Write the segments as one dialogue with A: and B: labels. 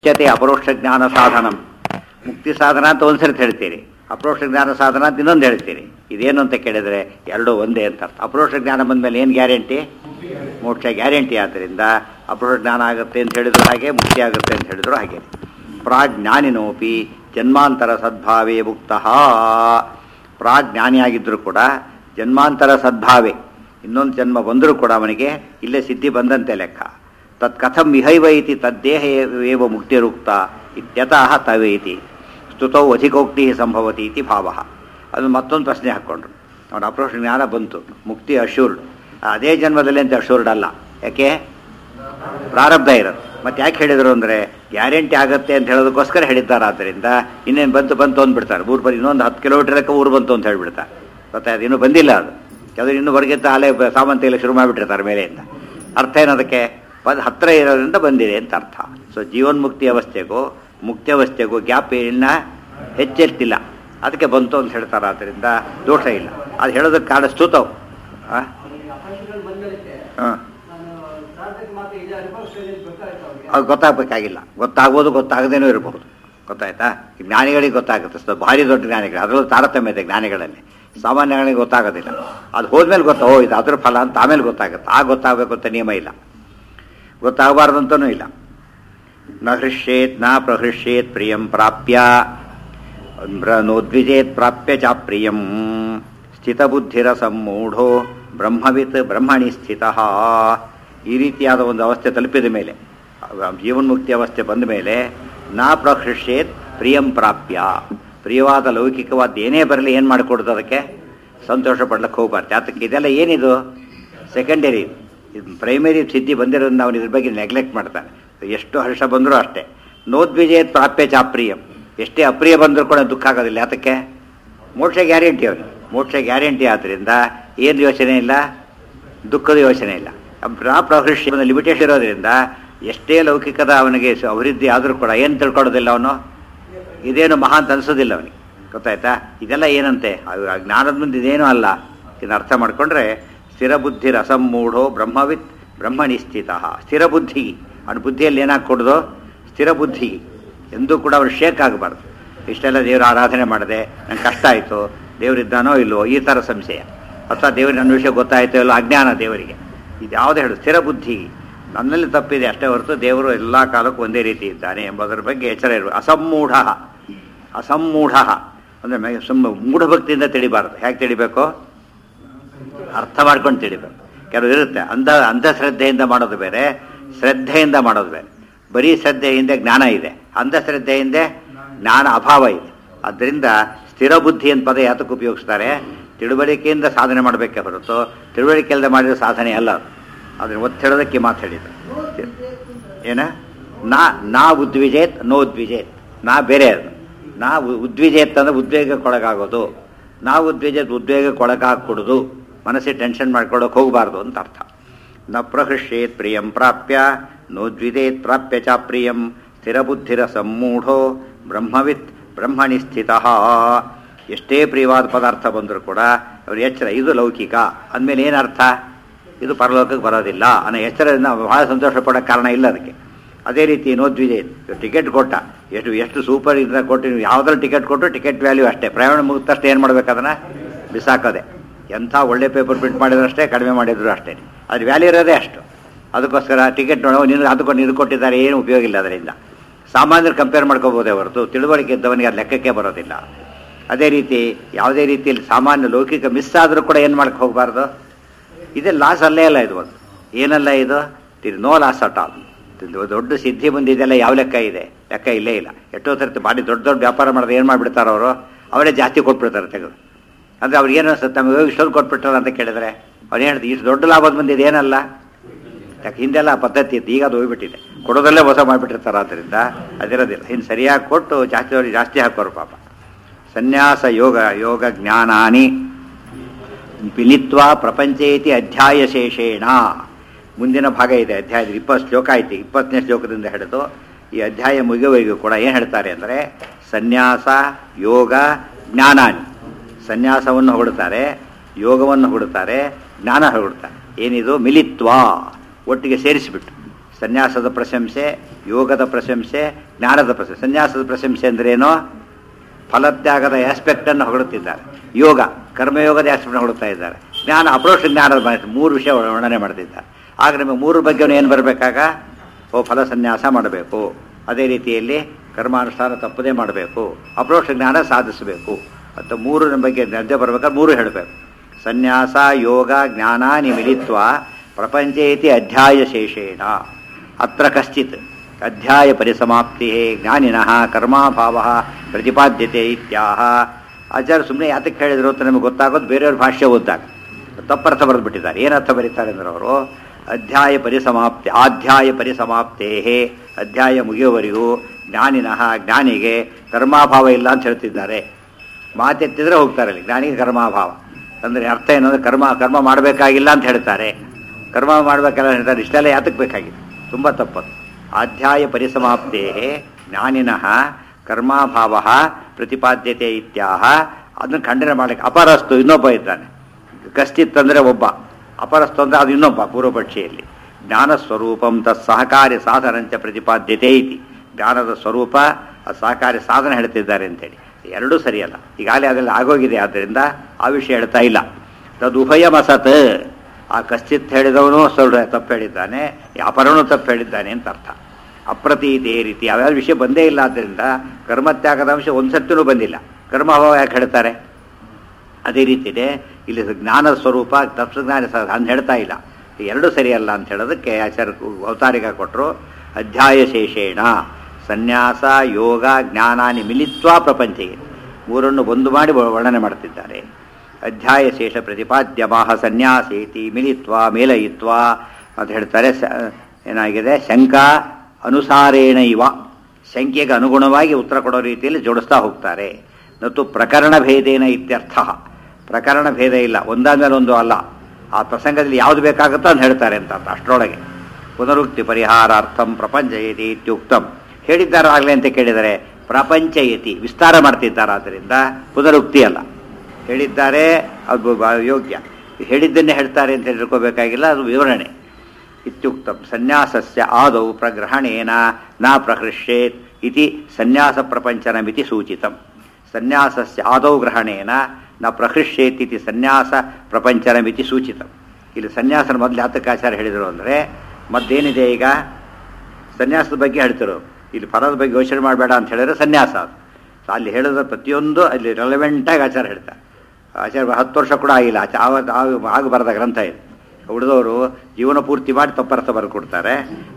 A: ಮುಖ್ಯತೆ ಅಪರೋಕ್ಷ ಜ್ಞಾನ ಸಾಧನಂ ಮುಕ್ತಿ ಸಾಧನ ಅಂತ ಒಂದ್ಸರಿ ಹೇಳ್ತೀರಿ ಅಪರೋಕ್ಷ ಜ್ಞಾನ ಸಾಧನ ಅಂತ ಇನ್ನೊಂದು ಹೇಳ್ತೀರಿ ಇದೇನು ಅಂತ ಕೇಳಿದ್ರೆ ಎರಡೂ ಒಂದೇ ಅಂತ ಅರ್ಥ ಅಪರೋಕ್ಷ ಜ್ಞಾನ ಬಂದಮೇಲೆ ಏನು ಗ್ಯಾರಂಟಿ ಮೋಕ್ಷ ಗ್ಯಾರಂಟಿ ಆದ್ದರಿಂದ ಅಪರೋಕ್ಷ ಜ್ಞಾನ ಆಗುತ್ತೆ ಅಂತ ಹೇಳಿದ್ರು ಹಾಗೆ ಮುಕ್ತಿ ಆಗುತ್ತೆ ಅಂತ ಹೇಳಿದ್ರು ಹಾಗೆ ಪ್ರಾಜ್ಞಾನಿನೋಪಿ ಜನ್ಮಾಂತರ ಸದ್ಭಾವೇ ಮುಕ್ತ ಪ್ರಾಜ್ಞಾನಿಯಾಗಿದ್ದರೂ ಕೂಡ ಜನ್ಮಾಂತರ ಸದ್ಭಾವೇ ಇನ್ನೊಂದು ಜನ್ಮ ಬಂದರೂ ಕೂಡ ಅವನಿಗೆ ಇಲ್ಲೇ ಸಿದ್ಧಿ ಬಂದಂತೆ ಲೆಕ್ಕ ತತ್ ಕಥಂ ವಿಹೈವ ಇತಿ ತದ್ದೇಹ ಏವ ಮುಕ್ತಿರುಕ್ತ ಇತ್ಯತಃ ತವೇತಿ ಸ್ತುತೌ ಅಧಿಕೋಕ್ತಿ ಸಂಭವತಿ ಇತಿ ಭಾವ ಅದು ಮತ್ತೊಂದು ಪ್ರಶ್ನೆ ಹಾಕ್ಕೊಂಡ್ರು ಅವನ ಅಪ್ರೋಷ ಜ್ಞಾನ ಬಂತು ಮುಕ್ತಿ ಅಶ್ಯೂರ್ಡ್ ಅದೇ ಜನ್ಮದಲ್ಲಿ ಅಂತ ಅಶ್ಯೂರ್ಡ್ ಅಲ್ಲ ಯಾಕೆ ಪ್ರಾರಬ್ಧ ಇರೋದು ಮತ್ತೆ ಯಾಕೆ ಹೇಳಿದ್ರು ಅಂದರೆ ಗ್ಯಾರಂಟಿ ಆಗುತ್ತೆ ಅಂತ ಹೇಳೋದಕ್ಕೋಸ್ಕರ ಹೇಳಿದ್ದಾರೆ ಆದ್ದರಿಂದ ಇನ್ನೇನು ಬಂತು ಬಂತು ಅಂದ್ಬಿಡ್ತಾರೆ ಊರು ಬಂದು ಇನ್ನೊಂದು ಹತ್ತು ಕಿಲೋಮೀಟರ್ಕ್ಕೆ ಊರು ಬಂತು ಅಂತ ಹೇಳ್ಬಿಡ್ತಾರೆ ಗೊತ್ತಾಯ್ತು ಇನ್ನೂ ಬಂದಿಲ್ಲ ಅದು ಕೆಲವರು ಇನ್ನೂ ಹೊರಗಿದ್ದ ಅಲ್ಲೇ ಸಾಮಂತ ಎಲ್ಲ ಶುರು ಮಾಡಿಬಿಟ್ಟಿರ್ತಾರೆ ಮೇಲೆಯಿಂದ ಅರ್ಥ ಏನದಕ್ಕೆ ಬಂದು ಹತ್ತಿರ ಇರೋದ್ರಿಂದ ಬಂದಿದೆ ಅಂತ ಅರ್ಥ ಸೊ ಜೀವನ್ಮುಕ್ತಿ ಅವಸ್ಥೆಗೂ ಮುಕ್ತಿ ಅವಸ್ಥೆಗೂ ಗ್ಯಾಪ್ ಏನ ಹೆಚ್ಚೆತ್ತಿಲ್ಲ ಅದಕ್ಕೆ ಬಂತು ಅಂತ ಹೇಳ್ತಾರೆ ಆದ್ದರಿಂದ ದೋಷ ಇಲ್ಲ ಅದು ಹೇಳೋದಕ್ಕೆ ಕಾರಣ ಸ್ತುತವು ಹಾಂ ಹಾಂ ಅದು ಗೊತ್ತಾಗಬೇಕಾಗಿಲ್ಲ ಗೊತ್ತಾಗ್ಬೋದು ಗೊತ್ತಾಗದೇನೂ ಇರಬಹುದು ಗೊತ್ತಾಯ್ತಾ ಈ ಜ್ಞಾನಿಗಳಿಗೆ ಗೊತ್ತಾಗುತ್ತೆ ಸ್ವಲ್ಪ ಭಾರಿ ದೊಡ್ಡ ಜ್ಞಾನಿಗಳು ಅದರಲ್ಲೂ ತಾರತಮ್ಯ ಇದೆ ಜ್ಞಾನಿಗಳಲ್ಲಿ ಸಾಮಾನ್ಯಗಳಿಗೆ ಗೊತ್ತಾಗೋದಿಲ್ಲ ಅದು ಹೋದ್ಮೇಲೆ ಗೊತ್ತಾ ಓ ಇದು ಅದ್ರ ಫಲ ಅಂತ ಆಮೇಲೆ ಗೊತ್ತಾಗುತ್ತೆ ಆ ಗೊತ್ತಾಗಬೇಕು ಅಂತ ನಿಯಮ ಇಲ್ಲ ಗೊತ್ತಾಗಬಾರ್ದು ಅಂತನೂ ಇಲ್ಲ ನ ಹೃಷ್ಯೇತ್ ನ ಪ್ರಹೃಷ್ಯೇತ್ ಪ್ರಿಯಂ ಪ್ರಾಪ್ಯ ನೋದ್ವಿಜೇತ್ ಪ್ರಾಪ್ಯ ಚ ಪ್ರಿಯಂ ಸ್ಥಿತಬುದ್ಧಿರ ಸಮ್ಮೂಢೋ ಬ್ರಹ್ಮವಿತ್ ಬ್ರಹ್ಮಣಿ ಸ್ಥಿತ ಈ ರೀತಿಯಾದ ಒಂದು ಅವಸ್ಥೆ ತಲುಪಿದ ಮೇಲೆ ಜೀವನ್ಮುಕ್ತಿ ಅವಸ್ಥೆ ಬಂದ ಮೇಲೆ ನಾ ಪ್ರಹೃಷ್ಯೇತ್ ಪ್ರಿಯಂ ಪ್ರಾಪ್ಯ ಪ್ರಿಯವಾದ ಲೌಕಿಕವಾದ ಏನೇ ಬರಲಿ ಏನು ಮಾಡಿಕೊಡ್ದು ಅದಕ್ಕೆ ಸಂತೋಷ ಪಡ್ಲಿಕ್ಕೆ ಹೋಗ್ಬಾರ್ದು ಅದಕ್ಕೆ ಇದೆಲ್ಲ ಏನಿದು ಸೆಕೆಂಡರಿ ಇದು ಪ್ರೈಮರಿ ಸಿದ್ಧಿ ಬಂದಿರೋದನ್ನ ಅವನು ಇದ್ರ ಬಗ್ಗೆ ನೆಗ್ಲೆಕ್ಟ್ ಮಾಡ್ತಾನೆ ಎಷ್ಟು ಹರ್ಷ ಬಂದರೂ ಅಷ್ಟೇ ನೋದ್ವಿಜಯತ್ ಪ್ರಾಪ್ಯ ಚಾಪ್ರಿಯಂ ಎಷ್ಟೇ ಅಪ್ರಿಯ ಬಂದರೂ ಕೂಡ ದುಃಖ ಆಗೋದಿಲ್ಲ ಯಾತಕ್ಕೆ ಮೋಕ್ಷ ಗ್ಯಾರಂಟಿ ಅವನು ಮೋಕ್ಷ ಗ್ಯಾರಂಟಿ ಆದ್ದರಿಂದ ಏನು ಯೋಚನೆ ಇಲ್ಲ ದುಃಖದ ಯೋಚನೆ ಇಲ್ಲ ನಾ ಪ್ರಹೃಷ್ಯ ಲಿಮಿಟೇಷನ್ ಇರೋದ್ರಿಂದ ಎಷ್ಟೇ ಲೌಕಿಕದ ಅವನಿಗೆ ಅಭಿವೃದ್ಧಿ ಆದರೂ ಕೂಡ ಏನು ತಿಳ್ಕೊಳ್ಳೋದಿಲ್ಲ ಅವನು ಇದೇನು ಮಹಾ ಅಂತ ಅನಿಸೋದಿಲ್ಲ ಅವನಿಗೆ ಗೊತ್ತಾಯ್ತಾ ಇದೆಲ್ಲ ಏನಂತೆ ಅದು ಆ ಜ್ಞಾನದ ಮುಂದೆ ಇದೇನೂ ಅಲ್ಲ ಇದನ್ನ ಅರ್ಥ ಮಾಡಿಕೊಂಡ್ರೆ ಸ್ಥಿರ ಬುದ್ಧಿ ರಸಮ್ಮೂಢೋ ಬ್ರಹ್ಮವಿತ್ ಬ್ರಹ್ಮಣಿ ಸ್ಥಿತ ಸ್ಥಿರ ಬುದ್ಧಿ ಅವನ ಬುದ್ಧಿಯಲ್ಲಿ ಏನಾಗಿ ಕೊಡೋದು ಸ್ಥಿರ ಬುದ್ಧಿ ಎಂದೂ ಕೂಡ ಅವ್ರು ಶೇಕ್ ಆಗಬಾರ್ದು ಇಷ್ಟೆಲ್ಲ ದೇವರ ಆರಾಧನೆ ಮಾಡಿದೆ ನಂಗೆ ಕಷ್ಟ ಆಯಿತು ದೇವರಿದ್ದಾನೋ ಇಲ್ವೋ ಈ ಥರ ಸಂಶಯ ಅಥವಾ ದೇವರಿಗೆ ನನ್ನ ವಿಷಯ ಗೊತ್ತಾಯ್ತೋ ಇಲ್ಲೋ ಅಜ್ಞಾನ ದೇವರಿಗೆ ಇದು ಯಾವುದೇ ಹೇಳು ಸ್ಥಿರ ಬುದ್ಧಿ ನನ್ನಲ್ಲಿ ತಪ್ಪಿದೆ ಅಷ್ಟೇ ಹೊರತು ದೇವರು ಎಲ್ಲ ಕಾಲಕ್ಕೂ ಒಂದೇ ರೀತಿ ಇದ್ದಾನೆ ಎಂಬುದರ ಬಗ್ಗೆ ಎಚ್ಚರ ಇರಬೇಕು ಅಸಮ್ಮೂಢ ಅಸಮ್ಮೂಢ ಅಂದರೆ ಸುಮ್ಮ ಮೂಢಭಕ್ತಿಯಿಂದ ತಿಳಿಬಾರ್ದು ಹೇಗೆ ತಿಳಿಬೇಕು ಅರ್ಥ ಮಾಡ್ಕೊಂಡು ತಿಳಿಬೇಕು ಕೆಲವು ಇರುತ್ತೆ ಅಂಧ ಅಂಧಶ್ರದ್ಧೆಯಿಂದ ಮಾಡೋದು ಬೇರೆ ಶ್ರದ್ಧೆಯಿಂದ ಮಾಡೋದು ಬೇರೆ ಬರೀ ಶ್ರದ್ಧೆಯಿಂದ ಜ್ಞಾನ ಇದೆ ಅಂಧಶ್ರದ್ಧೆಯಿಂದ ಜ್ಞಾನ ಅಭಾವ ಇದೆ ಆದ್ದರಿಂದ ಸ್ಥಿರ ಬುದ್ಧಿ ಅಂತ ಪದ ಯಾತಕ್ಕೆ ಉಪಯೋಗಿಸ್ತಾರೆ ತಿಳುವಳಿಕೆಯಿಂದ ಸಾಧನೆ ಮಾಡಬೇಕೇ ಹೊರತು ತಿಳುವಳಿಕೆ ಇಲ್ಲದೆ ಮಾಡಿದ ಸಾಧನೆ ಅಲ್ಲ ಅದು ಅದನ್ನು ಒತ್ತು ಹೇಳೋದಕ್ಕೆ ಮಾತು ಹೇಳಿದ್ರು ಏನ ನಾ ನಾ ಉದ್ವಿಜೇತ್ ನೋ ಉದ್ವಿಜೇತ್ ನಾ ಬೇರೆ ಅದು ನಾ ಉದ್ವಿಜೇತ್ ಅಂದರೆ ಉದ್ವೇಗಕ್ಕೊಳಗಾಗೋದು ನಾ ಉದ್ವಿಜೇತ್ ಉದ್ವೇಗಕ್ಕೊಳಗಾಗ್ಕೊಡೋದು ಮನಸ್ಸಿಗೆ ಟೆನ್ಷನ್ ಮಾಡ್ಕೊಳ್ಳೋಕೆ ಹೋಗಬಾರ್ದು ಅಂತ ಅರ್ಥ ನ ಪ್ರಹೃಷ್ಯೇತ್ ಪ್ರಿಯಂ ಪ್ರಾಪ್ಯ ನೋದ್ವಿದೇತ್ ಪ್ರಾಪ್ಯ ಚ ಪ್ರಿಯಂ ಸ್ಥಿರಬುದ್ಧಿರ ಸಮ್ಮೂಢೋ ಬ್ರಹ್ಮವಿತ್ ಬ್ರಹ್ಮಣಿ ಸ್ಥಿತ ಎಷ್ಟೇ ಪ್ರಿಯವಾದ ಪದಾರ್ಥ ಬಂದರೂ ಕೂಡ ಅವ್ರ ಎಚ್ಚರ ಇದು ಲೌಕಿಕ ಅಂದಮೇಲೆ ಏನರ್ಥ ಇದು ಪರಲೋಕಕ್ಕೆ ಬರೋದಿಲ್ಲ ಅನ್ನೋ ಎಚ್ಚರದಿಂದ ಬಹಳ ಸಂತೋಷ ಪಡೋಕ್ಕೆ ಕಾರಣ ಇಲ್ಲ ಅದಕ್ಕೆ ಅದೇ ರೀತಿ ನೋದ್ವಿಜಯ್ ಟಿಕೆಟ್ ಕೊಟ್ಟ ಎಷ್ಟು ಎಷ್ಟು ಸೂಪರ್ ಇದ್ರೆ ಕೊಟ್ಟು ನೀವು ಯಾವುದ್ರಲ್ಲಿ ಟಿಕೆಟ್ ಕೊಟ್ಟರು ಟಿಕೆಟ್ ವ್ಯಾಲ್ಯೂ ಅಷ್ಟೇ ಪ್ರಯಾಣ ಮುಗಿದ ತಕ್ಷಣ ಏನು ಮಾಡ್ಬೇಕು ಅದನ್ನು ಬಿಸಾಕೋದೆ ಎಂಥ ಒಳ್ಳೆ ಪೇಪರ್ ಪ್ರಿಂಟ್ ಮಾಡಿದ್ರು ಅಷ್ಟೇ ಕಡಿಮೆ ಮಾಡಿದ್ರು ಅಷ್ಟೇ ಅದು ವ್ಯಾಲ್ಯೂ ಇರೋದೇ ಅಷ್ಟು ಅದಕ್ಕೋಸ್ಕರ ಟಿಕೆಟ್ ನೋಡೋ ನಿನ್ನ ಅದಕ್ಕೊಂಡು ಇದು ಕೊಟ್ಟಿದ್ದಾರೆ ಏನು ಉಪಯೋಗ ಇಲ್ಲ ಅದರಿಂದ ಸಾಮಾನ್ಯರು ಕಂಪೇರ್ ಮಾಡ್ಕೋಬೋದೇ ಹೊರತು ತಿಳುವಳಿಕೆ ಇದ್ದವನಿಗೆ ಅದು ಲೆಕ್ಕಕ್ಕೆ ಬರೋದಿಲ್ಲ ಅದೇ ರೀತಿ ಯಾವುದೇ ರೀತಿಯಲ್ಲಿ ಸಾಮಾನ್ಯ ಲೌಕಿಕ ಮಿಸ್ ಆದರೂ ಕೂಡ ಏನು ಮಾಡಕ್ಕೆ ಹೋಗಬಾರ್ದು ಇದೇ ಲಾಸ್ ಅಲ್ಲೇ ಅಲ್ಲ ಇದು ಒಂದು ಏನಲ್ಲ ಇದು ಇದು ನೋ ಲಾಸ್ ಅಟ್ ಆಲ್ ದೊಡ್ಡ ಸಿದ್ಧಿ ಬಂದಿದೆಲ್ಲ ಯಾವ ಲೆಕ್ಕ ಇದೆ ಲೆಕ್ಕ ಇಲ್ಲೇ ಇಲ್ಲ ಎಷ್ಟೋ ಸರ್ತಿ ಮಾಡಿ ದೊಡ್ಡ ದೊಡ್ಡ ವ್ಯಾಪಾರ ಮಾಡಿದ್ರೆ ಏನು ಮಾಡಿಬಿಡ್ತಾರೆ ಅವರು ಅವರೇ ಜಾಸ್ತಿ ಕೊಟ್ಬಿಡ್ತಾರೆ ತೆಗೆದು ಅಂದರೆ ಅವ್ರಿಗೆ ಏನು ಅನ್ಸುತ್ತೆ ತಮಗೆ ಇಷ್ಟೊಂದು ಕೊಟ್ಬಿಟ್ಟಾರ ಅಂತ ಕೇಳಿದ್ರೆ ಅವ್ರು ಹೇಳ್ದು ಇಷ್ಟು ದೊಡ್ಡ ಲಾಭದ ಬಂದಿದೆ ಏನಲ್ಲ ಯಾಕೆ ಹಿಂದೆಲ್ಲ ಪದ್ಧತಿ ಇತ್ತು ಈಗ ಅದು ಹೋಗ್ಬಿಟ್ಟಿದೆ ಕೊಡೋದಲ್ಲೇ ಮೋಸ ಮಾಡಿಬಿಟ್ಟಿರ್ತಾರೆ ಆದ್ದರಿಂದ ಅದಿರೋದಿಲ್ಲ ಇನ್ನು ಸರಿಯಾಗಿ ಕೊಟ್ಟು ಜಾಸ್ತಿ ಅವ್ರಿಗೆ ಜಾಸ್ತಿ ಹಾಕೋರು ಪಾಪ ಸನ್ಯಾಸ ಯೋಗ ಯೋಗ ಜ್ಞಾನಾನಿ ಮಿಲಿತ್ವ ಪ್ರಪಂಚೇತಿ ಅಧ್ಯಾಯ ಶೇಷೇಣ ಮುಂದಿನ ಭಾಗ ಇದೆ ಅಧ್ಯಾಯದ ಇಪ್ಪತ್ತು ಶ್ಲೋಕ ಐತಿ ಇಪ್ಪತ್ತನೇ ಶ್ಲೋಕದಿಂದ ಹಿಡಿದು ಈ ಅಧ್ಯಾಯ ಮುಗಿಯುವವರೆಗೂ ಕೂಡ ಏನು ಹೇಳ್ತಾರೆ ಅಂದರೆ ಸನ್ಯಾಸ ಯೋಗ ಜ್ಞಾನಾನಿ ಸನ್ಯಾಸವನ್ನು ಹೊಗಡ್ತಾರೆ ಯೋಗವನ್ನು ಹೊಗಡ್ತಾರೆ ಜ್ಞಾನ ಹೊಗಡ್ತಾರೆ ಏನಿದು ಮಿಲಿತ್ವ ಒಟ್ಟಿಗೆ ಸೇರಿಸಿಬಿಟ್ಟು ಸನ್ಯಾಸದ ಪ್ರಶಂಸೆ ಯೋಗದ ಪ್ರಶಂಸೆ ಜ್ಞಾನದ ಪ್ರಶಂಸೆ ಸನ್ಯಾಸದ ಪ್ರಶಂಸೆ ಅಂದ್ರೇನು ಫಲತ್ಯಾಗದ ಆಸ್ಪೆಕ್ಟನ್ನು ಹೊಗಳುತ್ತಿದ್ದಾರೆ ಯೋಗ ಕರ್ಮಯೋಗದ ಆಸ್ಪೆಕ್ಟ್ ಹೊಗಳುತ್ತಾ ಇದ್ದಾರೆ ಜ್ಞಾನ ಅಪ್ರೋಷ ಜ್ಞಾನದ ಬಗ್ಗೆ ಮೂರು ವಿಷಯ ವರ್ಣನೆ ಮಾಡ್ತಿದ್ದಾರೆ ಆಗ ನಿಮಗೆ ಮೂರು ಬಗ್ಗೆ ಏನು ಬರಬೇಕಾಗ ಓ ಫಲ ಸನ್ಯಾಸ ಮಾಡಬೇಕು ಅದೇ ರೀತಿಯಲ್ಲಿ ಕರ್ಮಾನುಷ್ಠಾನ ತಪ್ಪದೇ ಮಾಡಬೇಕು ಅಪ್ರೋಕ್ಷ ಜ್ಞಾನ ಸಾಧಿಸಬೇಕು ಮತ್ತು ಮೂರು ಬಗ್ಗೆ ನದ್ಯ ಬರ್ಬೇಕಾದ್ರೆ ಮೂರು ಹೇಳಬೇಕು ಸನ್ಯಾಸ ಯೋಗ ಜ್ಞಾನ ನಿಮಿಲಿತ್ವ ಪ್ರಪಂಚೇತಿ ಅಧ್ಯಾಯ ಶೇಷೇಣ ಅತ್ರ ಕಶ್ಚಿತ್ ಅಧ್ಯಾಯ ಪರಿಸಮಾಪ್ತಿ ಜ್ಞಾನಿನಃ ಕರ್ಮಾಭಾವ ಪ್ರತಿಪಾದ್ಯತೆ ಇತ್ಯಾಹ ಆಚಾರ್ಯ ಸುಮ್ಮನೆ ಯಾತಕ್ಕೆ ಹೇಳಿದ್ರು ಅಂತ ನಮಗೆ ಗೊತ್ತಾಗೋದು ಬೇರೆಯವ್ರ ಭಾಷೆ ಓದ್ದಾಗ ತಪ್ಪರ್ಥ ಬರೆದ್ಬಿಟ್ಟಿದ್ದಾರೆ ಏನರ್ಥ ಬರೀತಾರೆ ಅಂದ್ರೆ ಅವರು ಅಧ್ಯಾಯ ಪರಿಸಮಾಪ್ತಿ ಆಧ್ಯಾಯ ಪರಿಸಮಾಪ್ತೇ ಅಧ್ಯಾಯ ಮುಗಿಯುವವರೆಗೂ ಜ್ಞಾನಿನಃ ಜ್ಞಾನಿಗೆ ಕರ್ಮಾಭಾವ ಇಲ್ಲ ಅಂತ ಹೇಳ್ತಿದ್ದಾರೆ ಮಾತೆತ್ತಿದ್ರೆ ಹೋಗ್ತಾರೆ ಅಲ್ಲಿ ಜ್ಞಾನಿಗೆ ಕರ್ಮಾಭಾವ ಅಂದರೆ ಅರ್ಥ ಏನಂದ್ರೆ ಕರ್ಮ ಕರ್ಮ ಮಾಡಬೇಕಾಗಿಲ್ಲ ಅಂತ ಹೇಳ್ತಾರೆ ಕರ್ಮ ಮಾಡಬೇಕಲ್ಲ ಅಂತ ಹೇಳ್ತಾರೆ ಇಷ್ಟೆಲ್ಲ ಯಾತಕ್ಕೆ ಬೇಕಾಗಿದೆ ತುಂಬ ತಪ್ಪದು ಆಧ್ಯಾಯ ಪರಿಸಮಾಪ್ತೇ ಜ್ಞಾನಿನಃ ಕರ್ಮಾಭಾವ ಪ್ರತಿಪಾದ್ಯತೆ ಇತ್ಯಾಹ ಅದನ್ನು ಖಂಡನೆ ಮಾಡಲಿಕ್ಕೆ ಅಪರಸ್ತು ಇನ್ನೊಬ್ಬ ಇದ್ದಾನೆ ಕಶ್ಚಿತ್ ಅಂದರೆ ಒಬ್ಬ ಅಪರಸ್ತು ಅಂದರೆ ಅದು ಇನ್ನೊಬ್ಬ ಪೂರ್ವಪಕ್ಷಿಯಲ್ಲಿ ಜ್ಞಾನ ಸ್ವರೂಪಂ ತತ್ ಸಹಕಾರಿ ಸಾಧನಂಚ ಪ್ರತಿಪಾದ್ಯತೆ ಇತಿ ಜ್ಞಾನದ ಸ್ವರೂಪ ಆ ಸಹಕಾರಿ ಸಾಧನ ಹೇಳ್ತಿದ್ದಾರೆ ಅಂತೇಳಿ ಎರಡೂ ಸರಿಯಲ್ಲ ಈಗಾಗಲೇ ಅದೆಲ್ಲ ಆಗೋಗಿದೆ ಆದ್ದರಿಂದ ಆ ವಿಷಯ ಹೇಳ್ತಾ ಇಲ್ಲ ತದುಭಯ ಮಸತ್ ಆ ಕಶ್ಚಿತ್ ಹೇಳಿದವನು ಸ್ವಲ್ಪ ತಪ್ಪು ಹೇಳಿದ್ದಾನೆ ಈ ಅಪರನು ತಪ್ಪು ಹೇಳಿದ್ದಾನೆ ಅಂತ ಅರ್ಥ ಅಪ್ರತೀತಿ ರೀತಿ ಯಾವ್ಯಾವ ವಿಷಯ ಬಂದೇ ಇಲ್ಲ ಆದ್ದರಿಂದ ಕರ್ಮತ್ಯಾಗದ ಅಂಶ ಒಂದು ಸತ್ತಿನೂ ಬಂದಿಲ್ಲ ಕರ್ಮಭಾವ ಯಾಕೆ ಹೇಳ್ತಾರೆ ಅದೇ ರೀತಿನೇ ಇಲ್ಲಿ ಜ್ಞಾನದ ಸ್ವರೂಪ ತತ್ವಜ್ಞಾನ ಅಂತ ಹೇಳ್ತಾ ಇಲ್ಲ ಈ ಎರಡೂ ಸರಿಯಲ್ಲ ಅಂತ ಹೇಳೋದಕ್ಕೆ ಆಚಾರ್ಯ ಅವತಾರಿಕ ಕೊಟ್ಟರು ಅಧ್ಯಾಯ ಶೇಷೇಣ ಸನ್ಯಾಸ ಯೋಗ ಜ್ಞಾನಾನಿ ಮಿಲಿತ್ವ ಪ್ರಪಂಚಗೆ ಮೂರನ್ನು ಒಂದು ಮಾಡಿ ವರ್ಣನೆ ಮಾಡ್ತಿದ್ದಾರೆ ಅಧ್ಯಾಯ ಶೇಷ ಪ್ರತಿಪಾದ್ಯಮಾಹ ಸನ್ಯಾಸೇತಿ ಮಿಲಿತ್ವ ಮೇಲಯಿತ್ವ ಅಂತ ಹೇಳ್ತಾರೆ ಸ- ಏನಾಗಿದೆ ಶಂಕಾ ಅನುಸಾರೇಣ ಇವ ಶಂಕೆಗೆ ಅನುಗುಣವಾಗಿ ಉತ್ತರ ಕೊಡೋ ರೀತಿಯಲ್ಲಿ ಜೋಡಿಸ್ತಾ ಹೋಗ್ತಾರೆ ಮತ್ತು ಪ್ರಕರಣ ಭೇದೇನ ಇತ್ಯರ್ಥ ಪ್ರಕರಣ ಭೇದ ಇಲ್ಲ ಒಂದಾದ್ಮೇಲೆ ಒಂದು ಅಲ್ಲ ಆ ಪ್ರಸಂಗದಲ್ಲಿ ಯಾವುದು ಬೇಕಾಗುತ್ತೋ ಅಂತ ಹೇಳ್ತಾರೆ ಅಂತ ಅರ್ಥ ಅಷ್ಟರೊಳಗೆ ಪುನರುಕ್ತಿ ಪರಿಹಾರಾರ್ಥಂ ಪ್ರಪಂಚಯತಿ ಇತ್ಯುಕ್ತಂ ಹೇಳಿದ್ದಾರಾಗಲೇ ಅಂತ ಕೇಳಿದರೆ ಪ್ರಪಂಚಯತಿ ವಿಸ್ತಾರ ಮಾಡ್ತಿದ್ದಾರೆ ಆದ್ದರಿಂದ ಪುನರುಕ್ತಿ ಅಲ್ಲ ಹೇಳಿದ್ದಾರೆ ಅದು ಬ- ಯೋಗ್ಯ ಹೇಳಿದ್ದನ್ನೇ ಹೇಳ್ತಾರೆ ಅಂತ ತಿಳ್ಕೋಬೇಕಾಗಿಲ್ಲ ಅದು ವಿವರಣೆ ಇತ್ಯುಕ್ತಂ ಸನ್ಯಾಸಸ್ಯ ಆದೌ ಪ್ರಗ್ರಹಣೇನ ನ ಪ್ರಹೃಷ್ಯೇತ್ ಇತಿ ಸನ್ಯಾಸ ಪ್ರಪಂಚನಮಿತಿ ಸೂಚಿತಂ ಸನ್ಯಾಸಸ್ಯ ಆದೌ ಗ್ರಹಣೇನ ನ ಪ್ರಹೃಷ್ಯೇತ್ ಇತಿ ಸನ್ಯಾಸ ಪ್ರಪಂಚನಮಿತಿ ಸೂಚಿತಂ ಇಲ್ಲಿ ಸನ್ಯಾಸನ ಮೊದಲು ಯಾತಕ್ಕೆ ಆಚಾರ್ಯ ಹೇಳಿದರು ಅಂದರೆ ಮದ್ದೇನಿದೆ ಈಗ ಸನ್ಯಾಸದ ಬಗ್ಗೆ ಹೇಳ್ತಿರೋ ಇಲ್ಲಿ ಫಲದ ಬಗ್ಗೆ ಯೋಚನೆ ಮಾಡಬೇಡ ಅಂತ ಹೇಳಿದ್ರೆ ಸನ್ಯಾಸ ಅದು ಸೊ ಅಲ್ಲಿ ಹೇಳಿದ ಪ್ರತಿಯೊಂದು ಅಲ್ಲಿ ರೆಲೆವೆಂಟಾಗಿ ಆಚಾರ ಹೇಳ್ತಾರೆ ಆಚಾರ್ಯ ಹತ್ತು ವರ್ಷ ಕೂಡ ಆಗಿಲ್ಲ ಆಚ ಆವತ್ತು ಆಗ ಆಗ ಬರೆದ ಗ್ರಂಥ ಇದು ಉಳಿದವರು ಜೀವನ ಪೂರ್ತಿ ಮಾಡಿ ತಪ್ಪರ್ಥ ಬರ್ಕೊಡ್ತಾರೆ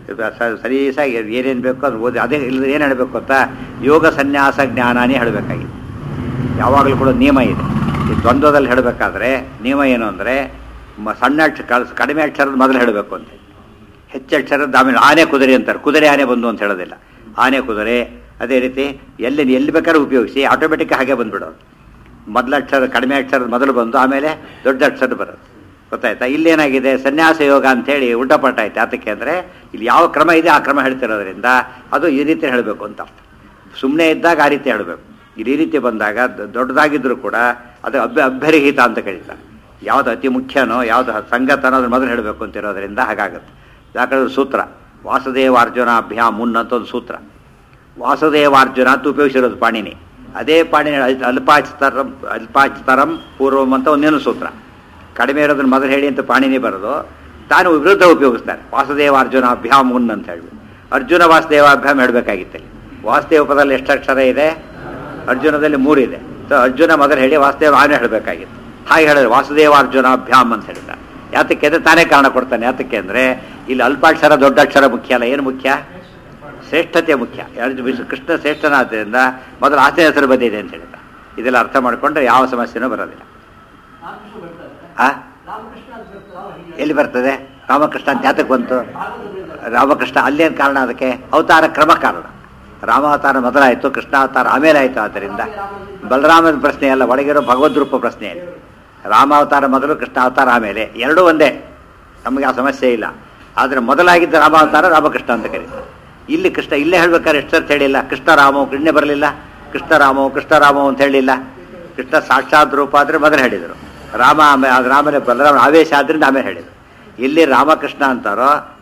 A: ಸರೀಸಾಗಿ ಏನೇನು ಬೇಕೋ ಅದು ಓದಿ ಅದೇ ಇಲ್ಲದ್ರೆ ಏನು ಹೇಳಬೇಕು ಅಂತ ಯೋಗ ಸನ್ಯಾಸ ಜ್ಞಾನನೇ ಹೇಳಬೇಕಾಗಿದೆ ಯಾವಾಗಲೂ ಕೂಡ ನಿಯಮ ಇದೆ ಈ ದ್ವಂದ್ವದಲ್ಲಿ ಹೇಳಬೇಕಾದ್ರೆ ನಿಯಮ ಏನು ಅಂದರೆ ಸಣ್ಣ ಅಕ್ಷ ಕಳ್ಸ್- ಕಡಿಮೆ ಅಕ್ಷರದ ಮೊದಲು ಹೇಳಬೇಕು ಅಂತ ಹೆಚ್ಚು ಅಕ್ಷರದ ಆಮೇಲೆ ಆನೆ ಕುದುರೆ ಅಂತಾರೆ ಕುದುರೆ ಆನೆ ಬಂದು ಅಂತ ಹೇಳೋದಿಲ್ಲ ಆನೆ ಕುದುರೆ ಅದೇ ರೀತಿ ಎಲ್ಲಿ ಎಲ್ಲಿ ಬೇಕಾದ್ರೂ ಉಪಯೋಗಿಸಿ ಆಟೋಮೆಟಿಕ್ ಹಾಗೆ ಬಂದ್ಬಿಡೋದು ಮೊದಲ ಅಕ್ಷರ ಕಡಿಮೆ ಅಕ್ಷರದ ಮೊದಲು ಬಂದು ಆಮೇಲೆ ದೊಡ್ಡ ಅಕ್ಷರ ಬರೋದು ಗೊತ್ತಾಯ್ತಾ ಇಲ್ಲೇನಾಗಿದೆ ಸನ್ಯಾಸ ಯೋಗ ಅಂತೇಳಿ ಉಲ್ಟಪಟ್ಟ ಆಯ್ತು ಯಾತಕ್ಕೆ ಅಂದರೆ ಇಲ್ಲಿ ಯಾವ ಕ್ರಮ ಇದೆ ಆ ಕ್ರಮ ಹೇಳ್ತಿರೋದ್ರಿಂದ ಅದು ಈ ರೀತಿ ಹೇಳಬೇಕು ಅಂತ ಅರ್ಥ ಸುಮ್ಮನೆ ಇದ್ದಾಗ ಆ ರೀತಿ ಹೇಳಬೇಕು ಇಲ್ಲಿ ಈ ರೀತಿ ಬಂದಾಗ ದ- ದೊಡ್ಡದಾಗಿದ್ರೂ ಕೂಡ ಅದು ಅಭ್ಯ ಅಭ್ಯರಹಿತ ಅಂತ ಕರೀತಾರೆ ಯಾವುದು ಅತಿ ಮುಖ್ಯನೋ ಯಾವುದು ಸಂಗತನೋ ಅದನ್ನ ಮೊದಲು ಹೇಳಬೇಕು ಅಂತ ಇರೋದ್ರಿಂದ ಹಾಗಾಗುತ್ತೆ ಯಾಕಂದ್ರೆ ಸೂತ್ರ ವಾಸುದೇವಾರ್ಜುನಾಭ್ಯಾಂ ಮುನ್ ಅಂತ ಒಂದು ಸೂತ್ರ ವಾಸುದೇವಾರ್ಜುನ ಅಂತ ಉಪಯೋಗಿಸಿರೋದು ಪಾಣಿನಿ ಅದೇ ಪಾಣಿನಿ ಅಲ್- ಅಲ್ಪಾಚ್ತರಂ ಅಲ್ಪಾಚ್ತರಂ ಪೂರ್ವಂ ಅಂತ ಒಂದೇನು ಸೂತ್ರ ಕಡಿಮೆ ಇರೋದನ್ನ ಮೊದಲು ಹೇಳಿ ಅಂತ ಪಾಣಿನಿ ಬರೋದು ತಾನು ವಿರುದ್ಧ ಉಪಯೋಗಿಸ್ತಾರೆ ವಾಸುದೇವಾರ್ಜುನಾಭ್ಯಾಂ ಮುನ್ ಅಂತ ಹೇಳ್ಬಿಟ್ಟು ಅರ್ಜುನ ವಾಸುದೇವಾಭ್ಯಾಮ್ ಹೇಳಬೇಕಾಗಿತ್ತು ಇಲ್ಲಿ ವಾಸುದೇವ ಪದದಲ್ಲಿ ಎಷ್ಟು ಅಕ್ಷರ ಇದೆ ಅರ್ಜುನದಲ್ಲಿ ಮೂರಿದೆ ಸೊ ಅರ್ಜುನ ಮೊದಲು ಹೇಳಿ ವಾಸುದೇವ ಆನೆ ಹೇಳಬೇಕಾಗಿತ್ತು ಹಾಗೆ ಹೇಳಿದ್ರೆ ವಾಸುದೇವಾರ್ಜುನಾಭ್ಯಾಮ್ ಅಂತ ಹೇಳಿದ ಯಾತಕ್ಕೆ ಅಂದರೆ ತಾನೇ ಕಾರಣ ಕೊಡ್ತಾನೆ ಯಾತಕ್ಕೆ ಅಂದರೆ ಇಲ್ಲಿ ಅಲ್ಪಾಕ್ಷರ ದೊಡ್ಡ ಅಕ್ಷರ ಮುಖ್ಯ ಅಲ್ಲ ಏನು ಮುಖ್ಯ ಶ್ರೇಷ್ಠತೆ ಮುಖ್ಯ ಯಾರು ವಿಶ್ವ- ಕೃಷ್ಣ ಶ್ರೇಷ್ಠನಾದ್ದರಿಂದ ಮೊದಲು ಆಸೆ ಹೆಸರು ಬಂದಿದೆ ಅಂತ ಹೇಳಿದ ಇದೆಲ್ಲ ಅರ್ಥ ಮಾಡಿಕೊಂಡ್ರೆ ಯಾವ ಸಮಸ್ಯೆನೂ ಬರೋದಿಲ್ಲ
B: ರಾಮಕೃಷ್ಣ ಬರ್ತಾರೆ
A: ಆ
B: ರಾಮಕೃಷ್ಣ ಅಂತ ಬರ್ತಾವ ಹೀಗೆ
A: ಎಲ್ಲಿ ಬರ್ತದೆ ರಾಮಕೃಷ್ಣ ಅಂತ ಯಾತಕ್ಕೆ ಬಂತು
B: ಭಾಗವತದಲ್ಲಿ
A: ರಾಮಕೃಷ್ಣ ಅಲ್ಲೇನು ಕಾರಣ ಅದಕ್ಕೆ ಅವತಾರ ಕ್ರಮ ಕಾರಣ ರಾಮಾವತಾರ ಮೊದಲಾಯಿತು ಕೃಷ್ಣಾವತಾರ ಆಮೇಲೆ ಆಯಿತು ಆದ್ದರಿಂದ ಬಲರಾಮನ ಪ್ರಶ್ನೆ ಅಲ್ಲ ಒಳಗಿರೋ ಭಗವದ್ರೂಪ ಪ್ರಶ್ನೆ ಇದೆ ರಾಮಾವತಾರ ಮೊದಲು ಕೃಷ್ಣಾವತಾರ ಆಮೇಲೆ ಎರಡೂ ಒಂದೇ ನಮಗೆ ಆ ಸಮಸ್ಯೆ ಇಲ್ಲ ಆದರೆ ಮೊದಲಾಗಿದ್ದ ರಾಮಾವತಾರ ರಾಮಕೃಷ್ಣ ಅಂತ ಕರೀತಾರೆ ಇಲ್ಲಿ ಕೃಷ್ಣ ಇಲ್ಲೇ ಹೇಳ್ಬೇಕಾದ್ರೆ ಎಷ್ಟು ಸರ್ತಿ ಹೇಳಿಲ್ಲ ಕೃಷ್ಣ ರಾಮೋ ಕೃಷ್ಣೆ ಬರಲಿಲ್ಲ ಕೃಷ್ಣ ರಾಮೋ ಕೃಷ್ಣ ರಾಮೋ ಅಂತ ಹೇಳಿಲ್ಲ ಕೃಷ್ಣ ಸಾಕ್ಷಾತ್ ರೂಪ ಆದರೆ ಮೊದಲು ಹೇಳಿದರು ರಾಮ ಆಮೇಲೆ ಅದು ರಾಮನೇ ಬಲರಾಮ ಆವೇಶ ಆದ್ರಿಂದ ಆಮೇಲೆ ಹೇಳಿದರು ಎಲ್ಲಿ ರಾಮಕೃಷ್ಣ ಅಂತಾರೋ